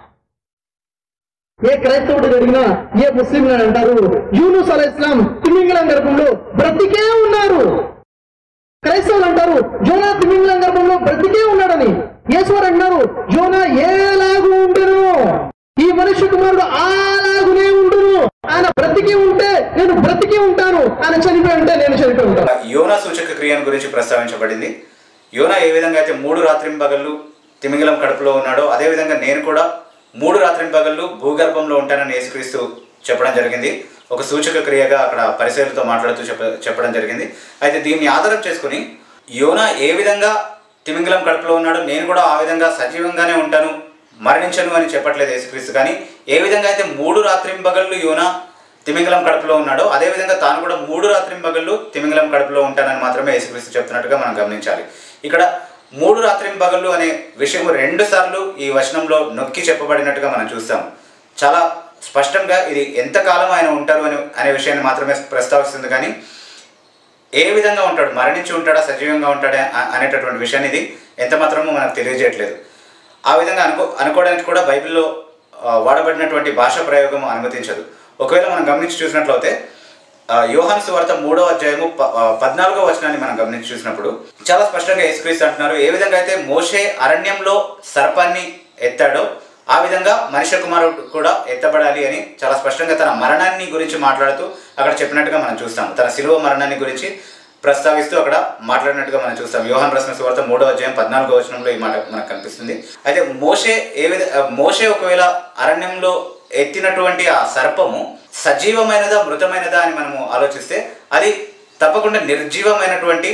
ఏ క్రైస్తవుడు అడిగినా ఏ ముస్లిం అంటారు యూనుస్ అలై ఇస్లాం తిమింగలం గర్భంలో బ్రతికే ఉన్నారు క్రైస్తవులు అంటారు జోనా తిమింగలం గర్భంలో బ్రతికే ఉన్నాడని యేసువారు అంటున్నారు జోనా ఏలాగు ఉండను ఈ మనుష్య కుమారుడు అలాగునే ఉండును ఆయన బ్రతికి ఉంటే నేను బ్రతికి ఉంటాను ఆయన చనిపోయి ఉంటే నేను చనిపోయి ఉంటాను యోనా సూచక క్రియను గురించి ప్రస్తావించబడింది యోనా ఏ విధంగా అయితే మూడు రాత్రింపగళ్ళు తిమింగలం కడుపులో ఉన్నాడో అదేవిధంగా నేను కూడా మూడు రాత్రింపగళ్ళు భూగర్భంలో ఉంటానని యేసుక్రీస్తు చెప్పడం జరిగింది ఒక సూచక క్రియగా అక్కడ పరిశీలతో మాట్లాడుతూ చెప్ప చెప్పడం జరిగింది అయితే దీన్ని ఆధారం చేసుకుని యోనా ఏ విధంగా తిమింగలం కడుపులో ఉన్నాడో నేను కూడా ఆ విధంగా సజీవంగానే ఉంటాను మరణించను అని చెప్పట్లేదు యేసుక్రీస్తు కానీ ఏ విధంగా అయితే మూడు రాత్రింపగళ్ళు యోనా తిమింగలం కడుపులో ఉన్నాడో అదేవిధంగా తాను కూడా మూడు రాత్రింపగళ్ళు తిమింగలం కడుపులో ఉంటానని మాత్రమే యేసుక్రీస్తు చెప్తున్నట్టుగా మనం గమనించాలి ఇక్కడ మూడు రాత్రింపగళ్ళు అనే విషయం రెండు సార్లు ఈ వచనంలో నొక్కి చెప్పబడినట్టుగా మనం చూస్తాం చాలా స్పష్టంగా ఇది ఎంతకాలం ఆయన ఉంటారు అని అనే విషయాన్ని మాత్రమే ప్రస్తావిస్తుంది కానీ ఏ విధంగా ఉంటాడు మరణించి ఉంటాడా సజీవంగా ఉంటాడా అ- అనేటటువంటి విషయాన్ని ఇది ఎంత మాత్రమో మనకు తెలియజేయట్లేదు ఆ విధంగా అనుకో అనుకోవడానికి కూడా బైబిల్లో ఆ, వాడబడినటువంటి భాషా ప్రయోగం అనుమతించదు ఒకవేళ మనం గమనించి చూసినట్లయితే ఆ, యోహాను సువార్త మూడో అధ్యాయము ప- ఆ, పద్నాలుగో వచనాన్ని మనం గమనించి చూసినప్పుడు చాలా స్పష్టంగా యేసుక్రీస్తు అంటున్నారు ఏ విధంగా అయితే మోషే అరణ్యంలో సర్పాన్ని ఎత్తాడో ఆ విధంగా మనుష్య కుమారుడు కూడా ఎత్తబడాలి అని చాలా స్పష్టంగా తన మరణాన్ని గురించి మాట్లాడుతూ అక్కడ చెప్పినట్టుగా మనం చూస్తాం తన శిలువ మరణాన్ని గురించి ప్రస్తావిస్తూ అక్కడ మాట్లాడినట్టుగా మనం చూస్తాం యోహాన్ రాసిన సువార్త మూడో అధ్యాయం పద్నాలుగో వచనంలో ఈ మాట మనకు కనిపిస్తుంది అయితే మోషే ఏ విధ మోషే ఒకవేళ అరణ్యంలో ఎత్తినటువంటి ఆ సర్పము సజీవమైనదా మృతమైనదా అని మనము ఆలోచిస్తే అది తప్పకుండా నిర్జీవమైనటువంటి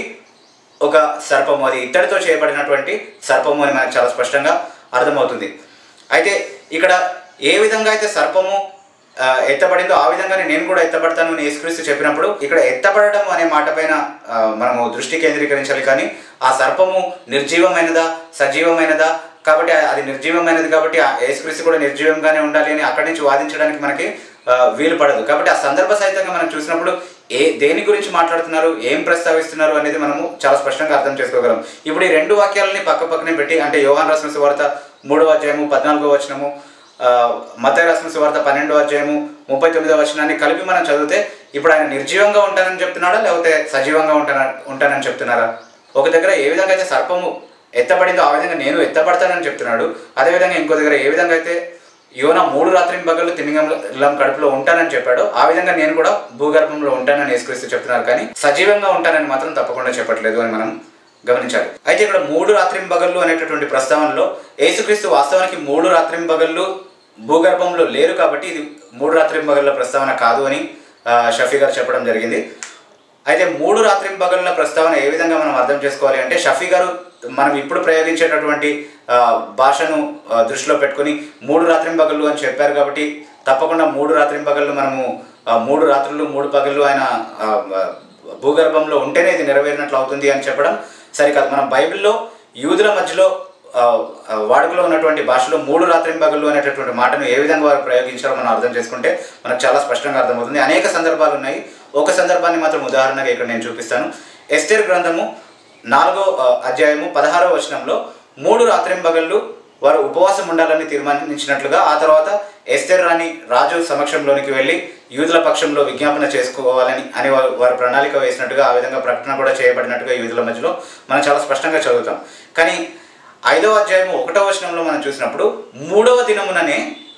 ఒక సర్పము అది ఇత్తడితో చేయబడినటువంటి సర్పము అని మనకు చాలా స్పష్టంగా అర్థమవుతుంది అయితే ఇక్కడ ఏ విధంగా అయితే సర్పము ఆ, ఎత్తబడిందో ఆ విధంగానే నేను కూడా ఎత్తబడతాను అని యేసుక్రీస్తు చెప్పినప్పుడు ఇక్కడ ఎత్తబడడం అనే మాట పైన ఆ, మనము దృష్టి కేంద్రీకరించాలి కానీ ఆ సర్పము నిర్జీవమైనదా సజీవమైనదా కాబట్టి ఆ- అది నిర్జీవమైనది కాబట్టి ఆ యేసుక్రీస్తు కూడా నిర్జీవంగానే ఉండాలి అని అక్కడి నుంచి వాదించడానికి మనకి ఆ, వీలు పడదు కాబట్టి ఆ సందర్భ సహితంగా మనం చూసినప్పుడు ఏ దేని గురించి మాట్లాడుతున్నారు ఏం ప్రస్తావిస్తున్నారు అనేది మనము చాలా స్పష్టంగా అర్థం చేసుకోగలం ఇప్పుడు ఈ రెండు వాక్యాలని పక్క పక్కనే పెట్టి అంటే యోహాన్ రాసిన సువార్త మూడవ అధ్యాయము పద్నాలుగో వచనము ఆ, మత్తయి రాసిన సువార్త పన్నెండో అధ్యాయము ముప్పై తొమ్మిదో వచనాన్ని కలిపి మనం చదివితే ఇప్పుడు ఆయన నిర్జీవంగా ఉంటానని చెప్తున్నాడా లేకపోతే సజీవంగా ఉంటాన ఉంటానని చెప్తున్నారా ఒక దగ్గర ఏ విధంగా అయితే సర్పము ఎత్తబడిందో ఆ విధంగా నేను ఎత్తబడతానని చెప్తున్నాడు అదేవిధంగా ఇంకో దగ్గర ఏ విధంగా అయితే యోన మూడు రాత్రి పగలు తిమింగలం కడుపులో ఉంటానని చెప్పాడో ఆ విధంగా నేను కూడా భూగర్భంలో ఉంటానని యేసుక్రీస్తు చెప్తున్నారు కానీ సజీవంగా ఉంటానని మాత్రం తప్పకుండా చెప్పట్లేదు అని మనం గమనించాలి అయితే ఇక్కడ మూడు రాత్రింబగళ్ళు అనేటటువంటి ప్రస్తావనలో యేసుక్రీస్తు వాస్తవానికి మూడు రాత్రింబగళ్ళు భూగర్భంలో లేరు కాబట్టి ఇది మూడు రాత్రింబగళ్ళ ప్రస్తావన కాదు అని ఆ, షఫీ గారు చెప్పడం జరిగింది అయితే మూడు రాత్రింబగళ్ళ ప్రస్తావన ఏ విధంగా మనం అర్థం చేసుకోవాలి అంటే షఫీ గారు మనం ఇప్పుడు ప్రయోగించేటటువంటి ఆ, భాషను ఆ, దృష్టిలో పెట్టుకొని మూడు రాత్రింబగళ్ళు అని చెప్పారు కాబట్టి తప్పకుండా మూడు రాత్రింబగళ్ళు మనము ఆ, మూడు రాత్రులు మూడు పగళ్ళు ఆయన ఆ, ఆ, భూగర్భంలో ఉంటేనే ఇది నెరవేరినట్లు అవుతుంది అని చెప్పడం సరికాదు మనం బైబిల్లో యూదుల మధ్యలో ఆ, ఆ, వాడుకలో ఉన్నటువంటి భాషలో మూడు రాత్రింబగళ్ళు అనేటటువంటి మాటను ఏ విధంగా వారు ప్రయోగించారో మనం అర్థం చేసుకుంటే మనకు చాలా స్పష్టంగా అర్థమవుతుంది అనేక సందర్భాలు ఉన్నాయి ఒక సందర్భాన్ని మాత్రం ఉదాహరణగా ఇక్కడ నేను చూపిస్తాను ఎస్టేర్ గ్రంథము నాలుగో ఆ, అధ్యాయము పదహారో వచనంలో మూడు రాత్రింబగళ్ళు వారు ఉపవాసం ఉండాలని తీర్మానించినట్లుగా ఆ తర్వాత ఎస్తేర్ రాణి రాజు సమక్షంలోనికి వెళ్ళి యూదుల పక్షంలో విజ్ఞాపన చేసుకోవాలని అని వారు వారు ప్రణాళిక వేసినట్టుగా ఆ విధంగా ప్రకటన కూడా చేయబడినట్టుగా యూదుల మధ్యలో మనం చాలా స్పష్టంగా చదువుతాం కానీ ఐదవ అధ్యాయము ఒకటో వచనంలో మనం చూసినప్పుడు మూడవ దినముననే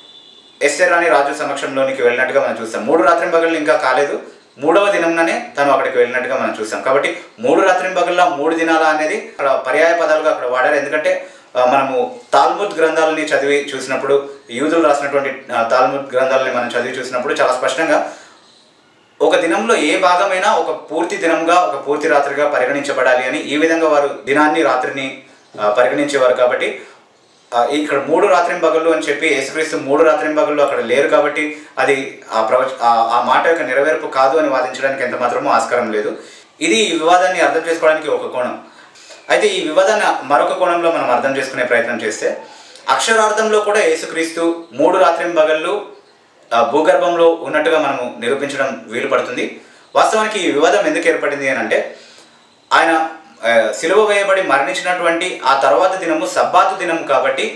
ఎస్టర్ రాణి రాజు సమక్షంలోనికి వెళ్ళినట్టుగా మనం చూస్తాం మూడు రాత్రింబగళ్ళు ఇంకా కాలేదు మూడవ దినంలోనే తను అక్కడికి వెళ్ళినట్టుగా మనం చూస్తాం కాబట్టి మూడు రాత్రింబగళ్ళ మూడు దినాల అనేది అక్కడ పర్యాయ పదాలుగా అక్కడ వాడారు ఎందుకంటే ఆ, మనము తాల్ముద్ గ్రంథాలని చదివి చూసినప్పుడు యూదులు రాసినటువంటి ఆ, తాల్ముద్ గ్రంథాలని మనం చదివి చూసినప్పుడు చాలా స్పష్టంగా ఒక దినంలో ఏ భాగమైనా ఒక పూర్తి దినంగా ఒక పూర్తి రాత్రిగా పరిగణించబడాలి అని ఈ విధంగా వారు దినాన్ని రాత్రిని ఆ, పరిగణించేవారు కాబట్టి ఆ, ఇక్కడ మూడు రాత్రింబగళ్ళు అని చెప్పి యేసుక్రీస్తు మూడు రాత్రింబగళ్ళు అక్కడ లేరు కాబట్టి అది ఆ ప్రవచ ఆ- ఆ మాట యొక్క నెరవేర్పు కాదు అని వాదించడానికి ఎంత మాత్రమూ ఆస్కారం లేదు ఇది ఈ వివాదాన్ని అర్థం చేసుకోవడానికి ఒక కోణం అయితే ఈ వివాదాన్ని మరొక కోణంలో మనం అర్థం చేసుకునే ప్రయత్నం చేస్తే అక్షరార్థంలో కూడా యేసుక్రీస్తు మూడు రాత్రింబగళ్ళు ఆ, భూగర్భంలో ఉన్నట్టుగా మనము నిరూపించడం వీలు పడుతుంది వాస్తవానికి ఈ వివాదం ఎందుకు ఏర్పడింది అని అంటే ఆయన ఆ, సిలువ వేయబడి మరణించినటువంటి ఆ తర్వాత దినము సబ్బాతు దినము కాబట్టి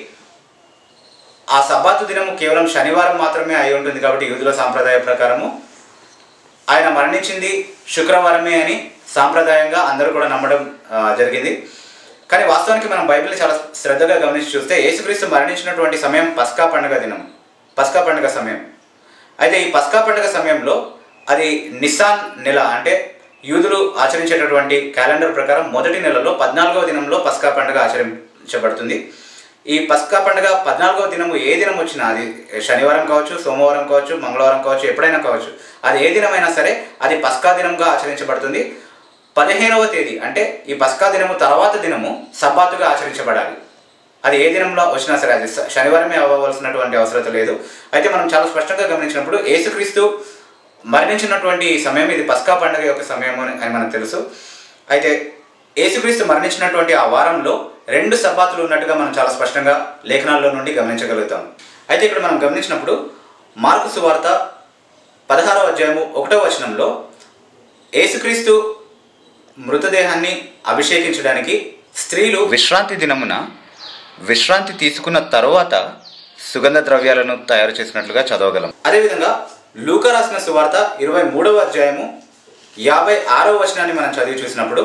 ఆ సబ్బాతు దినము కేవలం శనివారం మాత్రమే అయి ఉంటుంది కాబట్టి యూదుల సాంప్రదాయ ప్రకారము ఆయన మరణించింది శుక్రవారమే అని సాంప్రదాయంగా అందరూ కూడా నమ్మడం ఆ, జరిగింది కానీ వాస్తవానికి మనం బైబిల్ చాలా శ్రద్ధగా గమనించి చూస్తే యేసుక్రీస్తు మరణించినటువంటి సమయం పస్కా పండుగ దినం పస్కా పండుగ సమయం అయితే ఈ పస్కా పండుగ సమయంలో అది నిసాన్ నెల అంటే యూదులు ఆచరించేటటువంటి క్యాలెండర్ ప్రకారం మొదటి నెలలో పద్నాలుగవ దినంలో పస్కా పండుగ ఆచరించబడుతుంది ఈ పస్కా పండుగ పద్నాలుగవ దినము ఏ దినం వచ్చినా అది శనివారం కావచ్చు సోమవారం కావచ్చు మంగళవారం కావచ్చు ఎప్పుడైనా కావచ్చు అది ఏ దినమైనా సరే అది పస్కా దినంగా ఆచరించబడుతుంది పదిహేనవ తేదీ అంటే ఈ పస్కా దినము తర్వాత దినము సబ్బాతుగా ఆచరించబడాలి అది ఏ దినంలో వచ్చినా సరే అది స- శనివారమే అవ్వవలసినటువంటి అవసరం లేదు అయితే మనం చాలా స్పష్టంగా గమనించినప్పుడు యేసుక్రీస్తు మరణించినటువంటి ఈ సమయం ఇది పస్కా పండుగ యొక్క సమయం అని అని మనకు తెలుసు అయితే యేసుక్రీస్తు మరణించినటువంటి ఆ వారంలో రెండు సబ్బాతులు ఉన్నట్టుగా మనం చాలా స్పష్టంగా లేఖనాల్లో నుండి గమనించగలుగుతాం అయితే ఇక్కడ మనం గమనించినప్పుడు మార్కు సువార్త పదహారవ అధ్యాయము ఒకటో వచనంలో యేసుక్రీస్తు మృతదేహాన్ని అభిషేకించడానికి స్త్రీలు విశ్రాంతి దినమున విశ్రాంతి తీసుకున్న తరువాత సుగంధ ద్రవ్యాలను తయారు చేసినట్లుగా చదవగలం అదేవిధంగా లూక రాసిన సువార్త ఇరవై మూడవ అధ్యాయము యాభై ఆరవ వచనాన్ని మనం చదివి చూసినప్పుడు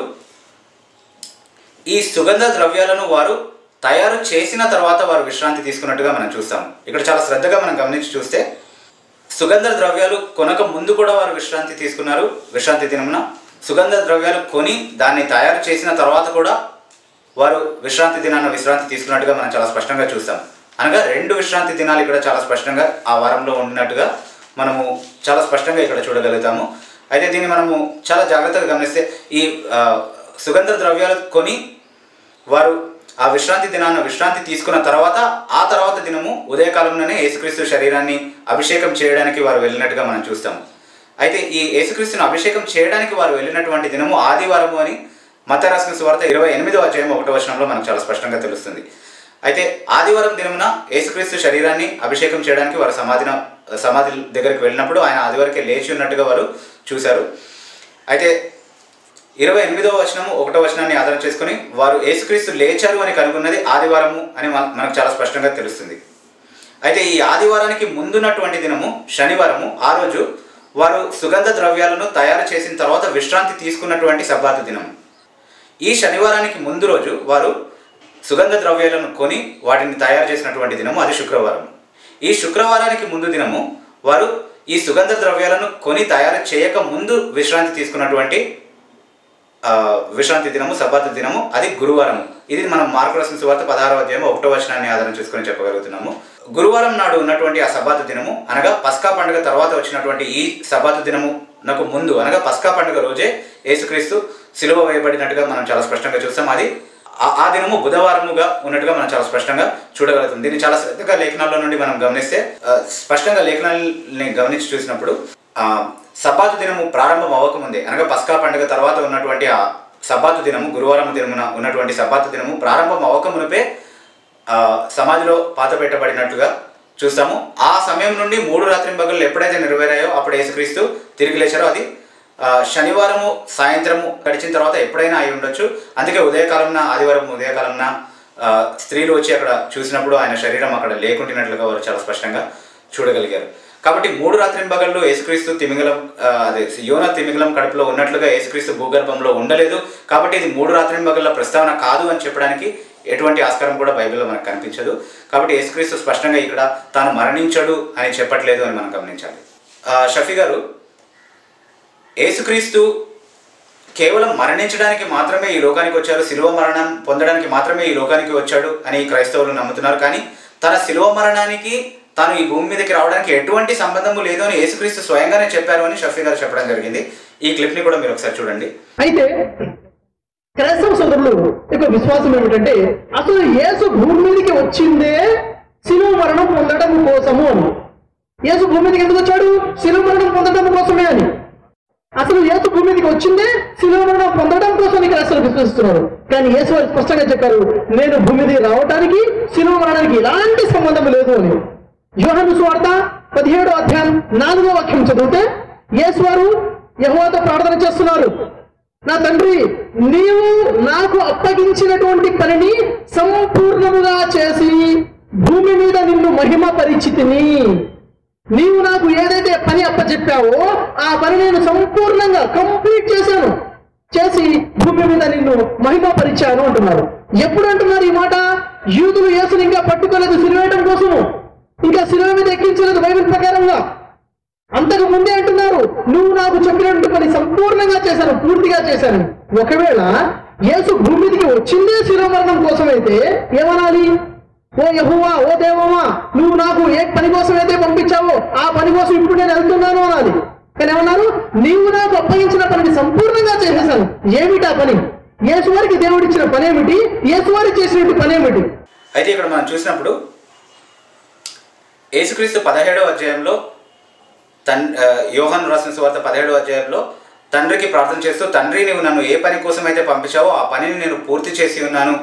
ఈ సుగంధ ద్రవ్యాలను వారు తయారు చేసిన తర్వాత వారు విశ్రాంతి తీసుకున్నట్టుగా మనం చూస్తాం ఇక్కడ చాలా శ్రద్ధగా మనం గమనించి చూస్తే సుగంధ ద్రవ్యాలు కొనక ముందు కూడా వారు విశ్రాంతి తీసుకున్నారు విశ్రాంతి దినమున సుగంధ ద్రవ్యాలు కొని దాన్ని తయారు చేసిన తర్వాత కూడా వారు విశ్రాంతి దినాన విశ్రాంతి తీసుకున్నట్టుగా మనం చాలా స్పష్టంగా చూస్తాం అనగా రెండు విశ్రాంతి దినాలు ఇక్కడ చాలా స్పష్టంగా ఆ వారంలో ఉన్నట్టుగా మనము చాలా స్పష్టంగా ఇక్కడ చూడగలుగుతాము అయితే దీన్ని మనము చాలా జాగ్రత్తగా గమనిస్తే ఈ ఆ, సుగంధ ద్రవ్యాలు కొని వారు ఆ విశ్రాంతి దినాన్న విశ్రాంతి తీసుకున్న తర్వాత ఆ తర్వాత దినము ఉదయకాలంలోనే యేసుక్రీస్తు శరీరాన్ని అభిషేకం చేయడానికి వారు వెళ్ళినట్టుగా మనం చూస్తాము అయితే ఈ యేసుక్రీస్తును అభిషేకం చేయడానికి వారు వెళ్ళినటువంటి దినము ఆదివారము అని మత రాసిన సువార్త ఇరవై ఎనిమిదో అధ్యాయం ఒకటో వచనంలో మనకు చాలా స్పష్టంగా తెలుస్తుంది అయితే ఆదివారం దినమున యేసుక్రీస్తు శరీరాన్ని అభిషేకం చేయడానికి వారు సమాధిన సమాధి దగ్గరికి వెళ్ళినప్పుడు ఆయన ఆదివారకే లేచి ఉన్నట్టుగా వారు చూశారు అయితే ఇరవై ఎనిమిదో వచనము ఒకటో వచనాన్ని ఆధారం చేసుకుని వారు యేసుక్రీస్తు లేచారు అని కనుగొన్నది ఆదివారము అని మన- మనకు చాలా స్పష్టంగా తెలుస్తుంది అయితే ఈ ఆదివారానికి ముందున్నటువంటి దినము శనివారము ఆ రోజు వారు సుగంధ ద్రవ్యాలను తయారు చేసిన తర్వాత విశ్రాంతి తీసుకున్నటువంటి సబ్బాతు దినం ఈ శనివారానికి ముందు రోజు వారు సుగంధ ద్రవ్యాలను కొని వాటిని తయారు చేసినటువంటి దినము అది శుక్రవారం ఈ శుక్రవారానికి ముందు దినము వారు ఈ సుగంధ ద్రవ్యాలను కొని తయారు చేయక ముందు విశ్రాంతి తీసుకున్నటువంటి ఆ, విశ్రాంతి దినము సబ్బాతు దినము అది గురువారం ఇది మనం మార్కు రాసిన సువార్త పదహారవ అధ్యాయం ఒకటో వచనాన్ని ఆధారం చేసుకొని చెప్పగలుగుతున్నాము గురువారం నాడు ఉన్నటువంటి ఆ సబ్బాతు దినము అనగా పస్కా పండుగ తర్వాత వచ్చినటువంటి ఈ సబ్బాతు దినము నాకు ముందు అనగా పస్కా పండుగ రోజే యేసుక్రీస్తు సిలువ వేయబడినట్టుగా మనం చాలా స్పష్టంగా చూస్తాం అది ఆ- ఆ దినము బుధవారముగా ఉన్నట్టుగా మనం చాలా స్పష్టంగా చూడగలుగుతాం దీన్ని చాలా శ్రద్ధగా లేఖనాల్లో నుండి మనం గమనిస్తే ఆ, స్పష్టంగా లేఖనాలని గమనించి చూసినప్పుడు ఆ, సబ్బాతు దినము ప్రారంభం అవ్వకముందే అనగా పస్కా పండుగ తర్వాత ఉన్నటువంటి ఆ సబ్బాతు దినము గురువారం దినమున ఉన్నటువంటి సబ్బాతు దినము ప్రారంభం అవ్వకమునిపే ఆ, సమాధిలో పాత పెట్టబడినట్టుగా చూస్తాము ఆ సమయం నుండి మూడు రాత్రింబగళ్ళు ఎప్పుడైతే నెరవేరాయో అప్పుడు యేసుక్రీస్తు తిరిగి లేచారో అది ఆ, శనివారము సాయంత్రము గడిచిన తర్వాత ఎప్పుడైనా అయి ఉండొచ్చు అందుకే ఉదయకాలంన ఆదివారం ఉదయకాలంన ఆ, స్త్రీలు వచ్చి అక్కడ చూసినప్పుడు ఆయన శరీరం అక్కడ లేకుంటున్నట్లుగా వారు చాలా స్పష్టంగా చూడగలిగారు కాబట్టి మూడు రాత్రింబగళ్ళు యేసుక్రీస్తు తిమింగలం ఆ, అదే యోన తిమింగలం కడుపులో ఉన్నట్లుగా యేసుక్రీస్తు భూగర్భంలో ఉండలేదు కాబట్టి ఇది మూడు రాత్రింబగళ్ళ ప్రస్తావన కాదు అని చెప్పడానికి ఎటువంటి ఆస్కారం కూడా బైబిల్లో మనకు కనిపించదు కాబట్టి యేసుక్రీస్తు స్పష్టంగా ఇక్కడ తాను మరణించడు అని చెప్పట్లేదు అని మనం గమనించాలి ఆ, షఫీ గారు యేసుక్రీస్తు కేవలం మరణించడానికి మాత్రమే ఈ లోకానికి వచ్చారు శిలువ మరణం పొందడానికి మాత్రమే ఈ లోకానికి వచ్చాడు అని క్రైస్తవులు నమ్ముతున్నారు కానీ తన శిలువ మరణానికి తాను ఈ భూమి మీదకి రావడానికి ఎటువంటి సంబంధము లేదు అని యేసుక్రీస్తు స్వయంగానే చెప్పారు అని షఫీ గారు చెప్పడం జరిగింది ఈ క్లిప్ని కూడా మీరు ఒకసారి చూడండి అయితే క్రైస్తవ సోదరులు యొక్క విశ్వాసం ఏమిటంటే అసలు యేసు భూమి మీదకి వచ్చిందే శిలువ మరణం పొందడం కోసము అని యేసు భూమి మీదకి ఎందుకు వచ్చాడు శిలువ మరణం పొందడం కోసమే అని అసలు యేసు భూమి మీదకి వచ్చిందే శిలువ మరణం పొందడం కోసం ఇక్కడ అసలు విశ్వసిస్తున్నారు కానీ యేసు వారు స్పష్టంగా చెప్పారు నేను భూమి మీదకి రావడానికి శిలువ మరణానికి ఎలాంటి సంబంధం లేదు అని యోహను సువార్త పదిహేడో అధ్యాయం నాలుగో వాక్యం చదివితే యేసు వారు యెహోవాతో ప్రార్థన చేస్తున్నారు నా తండ్రి నీవు నాకు అప్పగించినటువంటి పనిని సంపూర్ణముగా చేసి భూమి మీద నిన్ను మహిమ పరిచితిని నీవు నాకు ఏదైతే పని అప్పచెప్పావో ఆ పని నేను సంపూర్ణంగా కంప్లీట్ చేశాను చేసి భూమి మీద నిన్ను మహిమ పరిచాను అంటున్నారు ఎప్పుడు అంటున్నారు ఈ మాట యూదులు యేసుని ఇంకా పట్టుకోలేదు సిలువేయడం కోసము ఇంకా శిలువ మీద ఎక్కించలేదు బైబిల్ ప్రకారంగా అంతకు ముందే అంటున్నారు నువ్వు నాకు చెప్పినట్టు పని సంపూర్ణంగా చేశాను పూర్తిగా చేశాను ఒకవేళ యేసు భూమి మీదకి వచ్చిందే శిలువ మరణం కోసమైతే ఏమనాలి ఓ యహువా ఓ దేవమా నువ్వు నాకు ఏ పని కోసం అయితే పంపించావో ఆ పని కోసం ఇప్పుడు నేను వెళ్తున్నాను అనాలి కానీ ఏమన్నారు నీవు నాకు అప్పగించిన పనిని సంపూర్ణంగా చేసేసాను ఏమిటా పని యేసువారికి దేవుడిచ్చిన పనేమిటి యేసువారి చేసినట్టు పనేమిటి అయితే ఇక్కడ మనం చూసినప్పుడు యేసుక్రీస్తు పదిహేడవ అధ్యాయంలో తన్ ఆ, యోహాను రాసిన సువార్త పదిహేడవ అధ్యాయంలో తండ్రికి ప్రార్థన చేస్తూ తండ్రి నువ్వు నన్ను ఏ పని కోసం అయితే పంపించావో ఆ పనిని నేను పూర్తి చేసి ఉన్నాను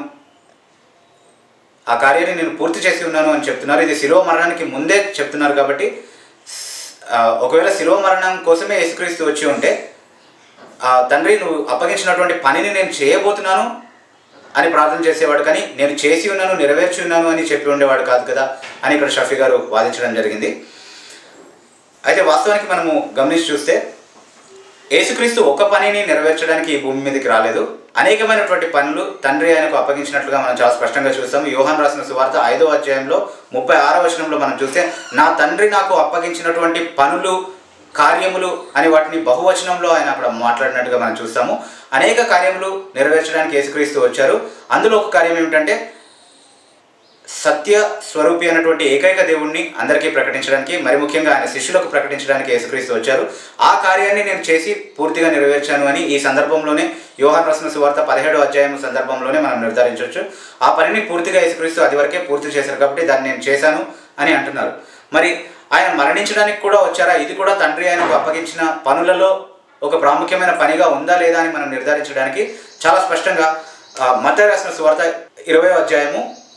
ఆ కార్యాన్ని నేను పూర్తి చేసి ఉన్నాను అని చెప్తున్నారు ఇది శిలువ మరణానికి ముందే చెప్తున్నారు కాబట్టి ఆ, ఒకవేళ శిలువ మరణం కోసమే యేసుక్రీస్తు వచ్చి ఉంటే ఆ, తండ్రి నువ్వు అప్పగించినటువంటి పనిని నేను చేయబోతున్నాను అని ప్రార్థన చేసేవాడు కానీ నేను చేసి ఉన్నాను నెరవేర్చి ఉన్నాను అని చెప్పి ఉండేవాడు కాదు కదా అని ఇక్కడ షఫీ గారు వాదించడం జరిగింది అయితే వాస్తవానికి మనము గమనించి చూస్తే యేసుక్రీస్తు ఒక పనిని నెరవేర్చడానికి ఈ భూమి మీదకి రాలేదు అనేకమైనటువంటి పనులు తండ్రి ఆయనకు అప్పగించినట్లుగా మనం చాలా స్పష్టంగా చూస్తాం యోహాన్ రాసిన సువార్త ఐదో అధ్యాయంలో ముప్పై ఆరో వచనంలో మనం చూస్తే నా తండ్రి నాకు అప్పగించినటువంటి పనులు కార్యములు అని వాటిని బహువచనంలో ఆయన అక్కడ మాట్లాడినట్టుగా మనం చూస్తాము అనేక కార్యములు నెరవేర్చడానికి యేసుక్రీస్తు వచ్చారు అందులో ఒక కార్యం ఏమిటంటే సత్య స్వరూపి అయినటువంటి ఏకైక దేవుణ్ణి అందరికీ ప్రకటించడానికి మరి ముఖ్యంగా ఆయన శిష్యులకు ప్రకటించడానికి యేసుక్రీస్తు వచ్చారు ఆ కార్యాన్ని నేను చేసి పూర్తిగా నెరవేర్చాను అని ఈ సందర్భంలోనే యోహాన్ రాసిన సువార్త పదిహేడో అధ్యాయం సందర్భంలోనే మనం నిర్ధారించవచ్చు ఆ పనిని పూర్తిగా యేసుక్రీస్తు అది వరకే పూర్తి చేశారు కాబట్టి దాన్ని నేను చేశాను అని అంటున్నారు మరి ఆయన మరణించడానికి కూడా వచ్చారా ఇది కూడా తండ్రి ఆయనకు అప్పగించిన పనులలో ఒక ప్రాముఖ్యమైన పనిగా ఉందా లేదా అని మనం నిర్ధారించడానికి చాలా స్పష్టంగా మత రాసిన సువార్త ఇరవై అధ్యాయము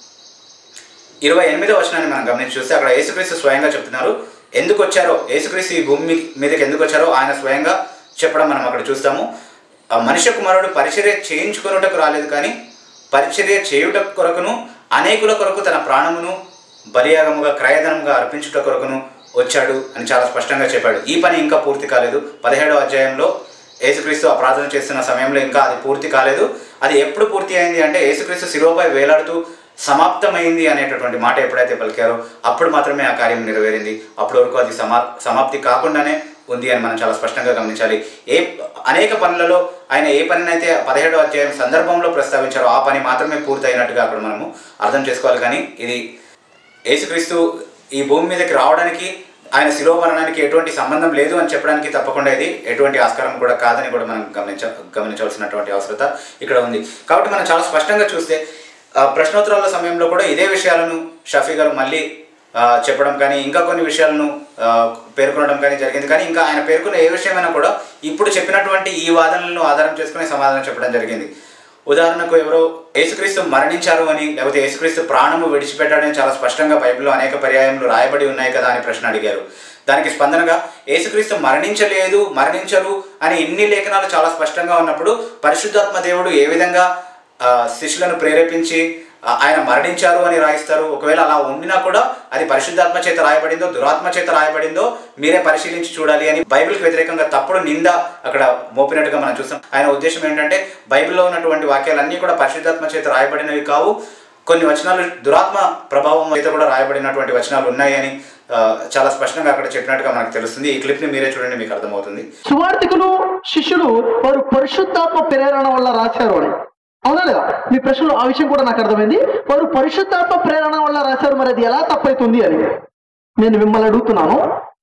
ఇరవై ఎనిమిదో వచనాన్ని మనం గమనించి చూస్తే అక్కడ యేసుక్రీస్తు స్వయంగా చెప్తున్నారు ఎందుకు వచ్చారో యేసుక్రీస్తు ఈ భూమి మీదకి ఎందుకు వచ్చారో ఆయన స్వయంగా చెప్పడం మనం అక్కడ చూస్తాము ఆ మనుష్య కుమారుడు పరిచర్య చేయించుకొనుటకు రాలేదు కానీ పరిచర్య చేయుట కొరకును అనేకుల కొరకు తన ప్రాణమును బలియాగముగా క్రయధనముగా అర్పించుట కొరకును వచ్చాడు అని చాలా స్పష్టంగా చెప్పాడు ఈ పని ఇంకా పూర్తి కాలేదు పదిహేడవ అధ్యాయంలో యేసుక్రీస్తు ఆ ప్రార్థన చేస్తున్న సమయంలో ఇంకా అది పూర్తి కాలేదు అది ఎప్పుడు పూర్తి అయింది అంటే యేసుక్రీస్తు శిలువపై వేలాడుతూ సమాప్తమైంది అనేటటువంటి మాట ఎప్పుడైతే పలికారో అప్పుడు మాత్రమే ఆ కార్యం నెరవేరింది అప్పటి వరకు అది సమా సమాప్తి కాకుండానే ఉంది అని మనం చాలా స్పష్టంగా గమనించాలి ఏ అనేక పనులలో ఆయన ఏ పనినైతే పదిహేడో అధ్యాయం సందర్భంలో ప్రస్తావించారో ఆ పని మాత్రమే పూర్తి అయినట్టుగా అక్కడ మనము అర్థం చేసుకోవాలి కానీ ఇది యేసుక్రీస్తు ఈ భూమి మీదకి రావడానికి ఆయన శిలువ మరణానికి ఎటువంటి సంబంధం లేదు అని చెప్పడానికి తప్పకుండా ఇది ఎటువంటి ఆస్కారం కూడా కాదని కూడా మనం గమనించ గమనించవలసినటువంటి అవసరత ఇక్కడ ఉంది కాబట్టి మనం చాలా స్పష్టంగా చూస్తే ఆ, ప్రశ్నోత్తరాల సమయంలో కూడా ఇదే విషయాలను షఫీ గారు మళ్ళీ ఆ, చెప్పడం కానీ ఇంకా కొన్ని విషయాలను ఆ, పేర్కొనడం కానీ జరిగింది కానీ ఇంకా ఆయన పేర్కొన్న ఏ విషయమైనా కూడా ఇప్పుడు చెప్పినటువంటి ఈ వాదనలను ఆధారం చేసుకుని సమాధానం చెప్పడం జరిగింది ఉదాహరణకు ఎవరో యేసుక్రీస్తు మరణించారు అని లేకపోతే యేసుక్రీస్తు ప్రాణము విడిచిపెట్టాడని చాలా స్పష్టంగా బైబిల్లో అనేక పర్యాయములు రాయబడి ఉన్నాయి కదా అని ప్రశ్న అడిగారు దానికి స్పందనగా యేసుక్రీస్తు మరణించలేదు మరణించరు అని ఇన్ని లేఖనాలు చాలా స్పష్టంగా ఉన్నప్పుడు పరిశుద్ధాత్మ దేవుడు ఏ విధంగా ఆ, శిష్యులను ప్రేరేపించి ఆ, ఆయన మరణించారు అని రాయిస్తారు ఒకవేళ అలా ఉండినా కూడా అది పరిశుద్ధాత్మ చేత రాయబడిందో దురాత్మ చేత రాయబడిందో మీరే పరిశీలించి చూడాలి అని బైబిల్కి వ్యతిరేకంగా తప్పుడు నింద అక్కడ మోపినట్టుగా మనం చూస్తాం ఆయన ఉద్దేశం ఏంటంటే బైబిల్లో ఉన్నటువంటి వాక్యాలన్నీ కూడా పరిశుద్ధాత్మ చేత రాయబడినవి కావు కొన్ని వచనాలు దురాత్మ ప్రభావం చేత కూడా రాయబడినటువంటి వచనాలు ఉన్నాయని ఆ, చాలా స్పష్టంగా అక్కడ చెప్పినట్టుగా మనకు తెలుస్తుంది ఈ క్లిప్ని మీరే చూడండి మీకు అర్థమవుతుంది సువార్థికులు శిష్యులు వారు పరిశుద్ధాత్మ ప్రేరణ వల్ల రాశారు అని అవునా లేదా మీ ప్రశ్నలో ఆ విషయం కూడా నాకు అర్థమైంది వారు పరిశుద్ధాత్మ ప్రేరణ వల్ల రాశారు మరి అది ఎలా తప్పైతుంది అని నేను మిమ్మల్ని అడుగుతున్నాను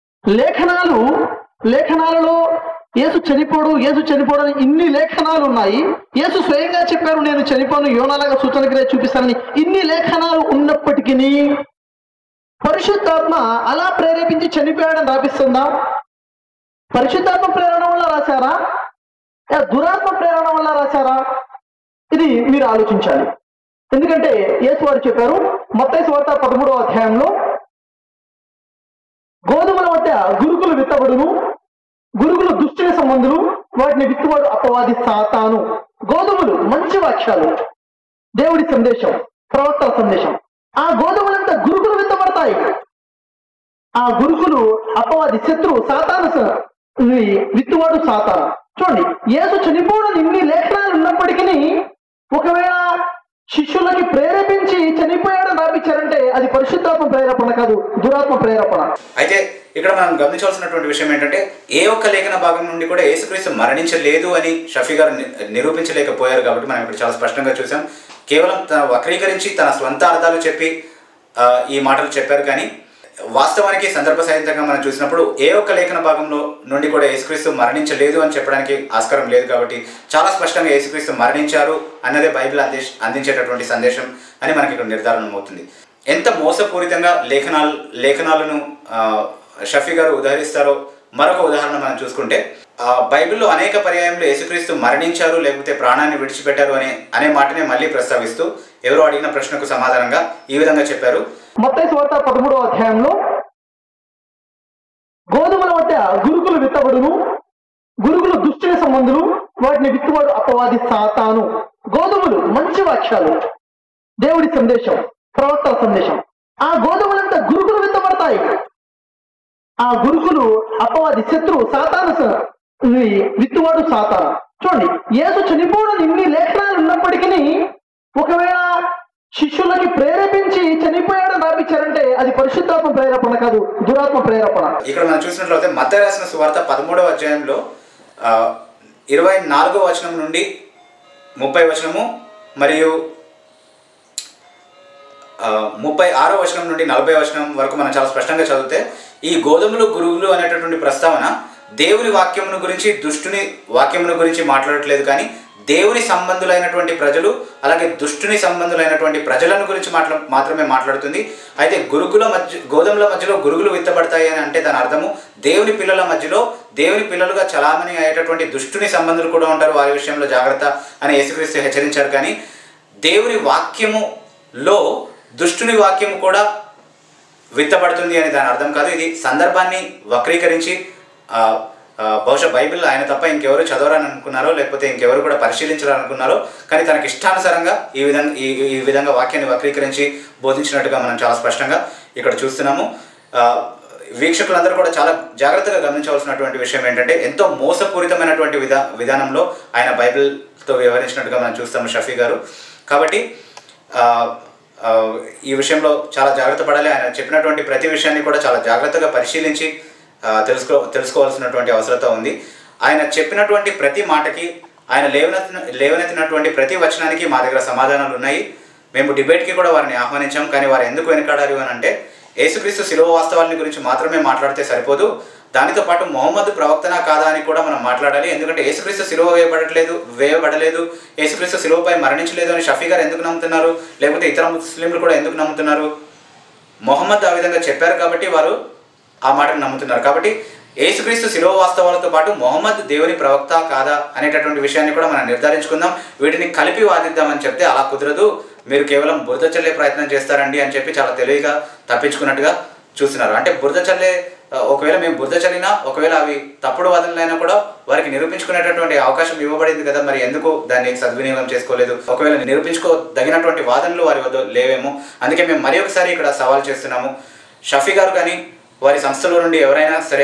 లేఖనాలు లేఖనాలలో యేసు చనిపోడు యేసు చనిపోడు అని ఇన్ని లేఖనాలు ఉన్నాయి యేసు స్వయంగా చెప్పారు నేను చనిపోను యోనాలాగా సూచన క్రియ చూపిస్తానని ఇన్ని లేఖనాలు ఉన్నప్పటికీ పరిశుద్ధాత్మ అలా ప్రేరేపించి చనిపోయాడని రాపిస్తుందా పరిశుద్ధాత్మ ప్రేరణ వల్ల రాశారా ఏ దురాత్మ ప్రేరణ వల్ల రాశారా ఇది మీరు ఆలోచించాలి ఎందుకంటే యేసు వారు చెప్పారు మొత్తం వార్త పదమూడవ అధ్యాయంలో గోధుమల మధ్య గురుకులు విత్తబడును గురుగులు దుష్టుని సంబంధులు వాటిని విత్తువాడు అపవాది సాతాను గోధుమలు మంచి వాక్యాలు దేవుడి సందేశం ప్రవక్తల సందేశం ఆ గోధుమలంతా గురుకులు విత్తబడతాయి ఆ గురుకులు అపవాది శత్రువు సాతాను స- ఇది విత్తువాడు సాతాను చూడండి యేసు చనిపోవడం ఇన్ని లేఖనాలు ఉన్నప్పటికీ ఒకవేళ శిష్యులకి ప్రేరేపించి చనిపోయాడని రాపించారంటే అది పరిశుద్ధాత్మ ప్రేరేపణ కాదు దురాత్మ ప్రేరేపణ అయితే ఇక్కడ మనం గమనించాల్సినటువంటి విషయం ఏంటంటే ఏ ఒక్క లేఖన భాగం నుండి కూడా యేసుక్రీస్తు మరణించలేదు అని షఫీ గారు ని- నిరూపించలేకపోయారు కాబట్టి మనం ఇక్కడ చాలా స్పష్టంగా చూసాం కేవలం తన వక్రీకరించి తన స్వంత అర్థాలు చెప్పి ఆ, ఈ మాటలు చెప్పారు కానీ వాస్తవానికి సందర్భ సహితంగా మనం చూసినప్పుడు ఏ ఒక్క లేఖన భాగంలో నుండి కూడా యేసుక్రీస్తు మరణించలేదు అని చెప్పడానికి ఆస్కారం లేదు కాబట్టి చాలా స్పష్టంగా యేసుక్రీస్తు మరణించారు అన్నదే బైబిల్ అంది అందించేటటువంటి సందేశం అని మనకి ఇక్కడ నిర్ధారణ అవుతుంది ఎంత మోసపూరితంగా లేఖనాలు లేఖనాలను ఆ, షఫీ గారు ఉదహరిస్తారో మరొక ఉదాహరణ మనం చూసుకుంటే ఆ, బైబిల్లో అనేక పర్యాయంలో యేసుక్రీస్తు మరణించారు లేకపోతే ప్రాణాన్ని విడిచిపెట్టారు అనే అనే మాటనే మళ్ళీ ప్రస్తావిస్తూ ఎవరో అడిగిన ప్రశ్నకు సమాధానంగా ఈ విధంగా చెప్పారు మత్తయి వార్త పదమూడవ అధ్యాయంలో గోధుమల మధ్య గురుకులు విత్తబడును గురుగులు దుష్టుని సంబంధులు వాటిని విత్తువాడు అపవాది సాతాను గోధుమలు మంచి వాక్యాలు దేవుడి సందేశం ప్రవక్తల సందేశం ఆ గోధుమలంతా గురుకులు విత్తబడతాయి ఆ గురుకులు అపవాది శత్రువు సాతాను స- ఇది విత్తువాడు సాతాను చూడండి యేసు చనిపోవడం ఇన్ని లేఖనాలు ఉన్నప్పటికీ ఒకవేళ శిష్యులకి ప్రేరేపించి చనిపోయాడని రాపించారంటే అది పరిశుద్ధాత్మ ప్రేరేపణ కాదు దురాత్మ ప్రేరేపణ ఇక్కడ మనం చూసినట్లయితే మత రాసిన సువార్త పదమూడవ అధ్యాయంలో ఆ, ఇరవై నాలుగో వచనం నుండి ముప్పై వచనము మరియు ఆ, ముప్పై ఆరో వచనం నుండి నలభై వచనం వరకు మనం చాలా స్పష్టంగా చదివితే ఈ గోధుమలు గురువులు అనేటటువంటి ప్రస్తావన దేవుని వాక్యమును గురించి దుష్టుని వాక్యమును గురించి మాట్లాడట్లేదు కానీ దేవుని సంబంధులైనటువంటి ప్రజలు అలాగే దుష్టుని సంబంధులైనటువంటి ప్రజలను గురించి మాట్లా మాత్రమే మాట్లాడుతుంది అయితే గురుగుల మధ్య గోధుమల మధ్యలో గురుగులు విత్తబడతాయి అని అంటే దాని అర్థము దేవుని పిల్లల మధ్యలో దేవుని పిల్లలుగా చలామణి అయ్యేటటువంటి దుష్టుని సంబంధులు కూడా ఉంటారు వారి విషయంలో జాగ్రత్త అని యేసుక్రీస్తు హెచ్చరించారు కానీ దేవుని వాక్యములో దుష్టుని వాక్యము కూడా విత్తబడుతుంది అని దాని అర్థం కాదు ఇది సందర్భాన్ని వక్రీకరించి ఆ, ఆ, బహుశా బైబిల్ ఆయన తప్ప ఇంకెవరు చదవరని అనుకున్నారో లేకపోతే ఇంకెవరు కూడా పరిశీలించాలనుకున్నారో కానీ తనకి ఇష్టానుసారంగా ఈ విధంగా ఈ ఈ విధంగా వాక్యాన్ని వక్రీకరించి బోధించినట్టుగా మనం చాలా స్పష్టంగా ఇక్కడ చూస్తున్నాము ఆ, వీక్షకులందరూ కూడా చాలా జాగ్రత్తగా గమనించవలసినటువంటి విషయం ఏంటంటే ఎంతో మోసపూరితమైనటువంటి విధా విధానంలో ఆయన బైబిల్తో వివరించినట్టుగా మనం చూస్తాము షఫీ గారు కాబట్టి ఆ, ఆ, ఈ విషయంలో చాలా జాగ్రత్త పడాలి ఆయన చెప్పినటువంటి ప్రతి విషయాన్ని కూడా చాలా జాగ్రత్తగా పరిశీలించి ఆ, తెలుసుకో తెలుసుకోవాల్సినటువంటి అవసరత ఉంది ఆయన చెప్పినటువంటి ప్రతి మాటకి ఆయన లేవనెత్తిన లేవనెత్తినటువంటి ప్రతి వచనానికి మా దగ్గర సమాధానాలు ఉన్నాయి మేము డిబేట్కి కూడా వారిని ఆహ్వానించాం కానీ వారు ఎందుకు వెనకాడారు అని అంటే యేసుక్రీస్తు శిలువ వాస్తవాలని గురించి మాత్రమే మాట్లాడితే సరిపోదు దానితో పాటు మొహమ్మద్ ప్రవక్తనా కాదా అని కూడా మనం మాట్లాడాలి ఎందుకంటే యేసుక్రీస్తు సిలువ వేయబడట్లేదు వేయబడలేదు యేసుక్రీస్తు సిలువపై మరణించలేదు అని షఫీ గారు ఎందుకు నమ్ముతున్నారు లేకపోతే ఇతర ముస్లింలు కూడా ఎందుకు నమ్ముతున్నారు మొహమ్మద్ ఆ విధంగా చెప్పారు కాబట్టి వారు ఆ మాటను నమ్ముతున్నారు కాబట్టి యేసుక్రీస్తు శిలువ వాస్తవాలతో పాటు మొహమ్మద్ దేవుని ప్రవక్త కాదా అనేటటువంటి విషయాన్ని కూడా మనం నిర్ధారించుకుందాం వీటిని కలిపి వాదిద్దామని చెప్తే అలా కుదరదు మీరు కేవలం బురద చల్లే ప్రయత్నం చేస్తారండి అని చెప్పి చాలా తెలివిగా తప్పించుకున్నట్టుగా చూస్తున్నారు అంటే బురద చల్లే ఆ, ఒకవేళ మేము బురద చల్లినా ఒకవేళ అవి తప్పుడు వాదనలైనా కూడా వారికి నిరూపించుకునేటటువంటి అవకాశం ఇవ్వబడింది కదా మరి ఎందుకు దాన్ని సద్వినియోగం చేసుకోలేదు ఒకవేళ నిరూపించుకోదగినటువంటి వాదనలు వారి వద్ద లేవేమో అందుకే మేము మరి ఒకసారి ఇక్కడ సవాల్ చేస్తున్నాము షఫీ గారు కానీ వారి సంస్థల నుండి ఎవరైనా సరే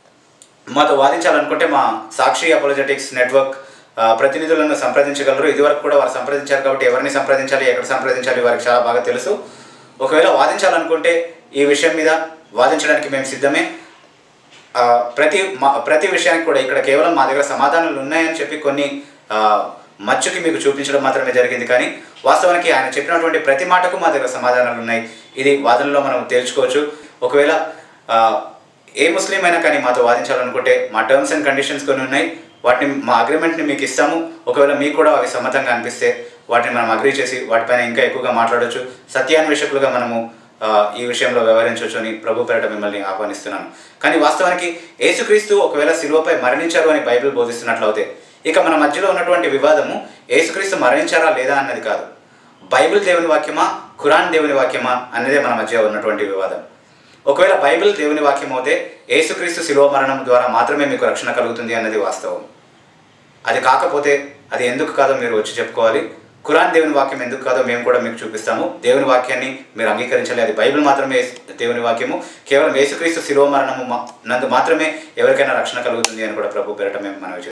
మాతో వాదించాలనుకుంటే మా సాక్షి అపోలజెటిక్స్ నెట్వర్క్ ఆ, ప్రతినిధులను సంప్రదించగలరు ఇదివరకు కూడా వారు సంప్రదించారు కాబట్టి ఎవరిని సంప్రదించాలి ఎక్కడ సంప్రదించాలి వారికి చాలా బాగా తెలుసు ఒకవేళ వాదించాలనుకుంటే ఈ విషయం మీద వాదించడానికి మేము సిద్ధమే ఆ, ప్రతి మా ప్రతి విషయానికి కూడా ఇక్కడ కేవలం మా దగ్గర సమాధానాలు ఉన్నాయని చెప్పి కొన్ని ఆ, మచ్చుకి మీకు చూపించడం మాత్రమే జరిగింది కానీ వాస్తవానికి ఆయన చెప్పినటువంటి ప్రతి మాటకు మా దగ్గర సమాధానాలు ఉన్నాయి ఇది వాదనలో మనం తేల్చుకోవచ్చు ఒకవేళ ఆ, ఏ ముస్లిం అయినా కానీ మాతో వాదించాలనుకుంటే మా టర్మ్స్ అండ్ కండిషన్స్ కొన్ని ఉన్నాయి వాటిని మా అగ్రిమెంట్ని మీకు ఇస్తాము ఒకవేళ మీకు కూడా అవి సమ్మతంగా అనిపిస్తే వాటిని మనం అగ్రీ చేసి వాటిపైన ఇంకా ఎక్కువగా మాట్లాడొచ్చు సత్యాన్వేషకులుగా మనము ఆ, ఈ విషయంలో వ్యవహరించవచ్చు అని ప్రభు పేరట మిమ్మల్ని ఆహ్వానిస్తున్నాను కానీ వాస్తవానికి యేసుక్రీస్తు ఒకవేళ శిలువపై మరణించారు అని బైబిల్ బోధిస్తున్నట్లయితే ఇక మన మధ్యలో ఉన్నటువంటి వివాదము యేసుక్రీస్తు మరణించారా లేదా అన్నది కాదు బైబిల్ దేవుని వాక్యమా ఖురాన్ దేవుని వాక్యమా అన్నదే మన మధ్య ఉన్నటువంటి వివాదం ఒకవేళ బైబిల్ దేవుని వాక్యం అయితే యేసుక్రీస్తు శిలువ మరణం ద్వారా మాత్రమే మీకు రక్షణ కలుగుతుంది అన్నది వాస్తవం అది కాకపోతే అది ఎందుకు కాదో మీరు వచ్చి చెప్పుకోవాలి ఖురాన్ దేవుని వాక్యం ఎందుకు కాదో మేము కూడా మీకు చూపిస్తాము దేవుని వాక్యాన్ని మీరు అంగీకరించాలి అది బైబిల్ మాత్రమే దేవుని వాక్యము కేవలం యేసుక్రీస్తు శిలువ మరణము మా- నందు మాత్రమే ఎవరికైనా రక్షణ కలుగుతుంది అని కూడా ప్రభు పేరట మేము మనవి చేస్తున్నాం.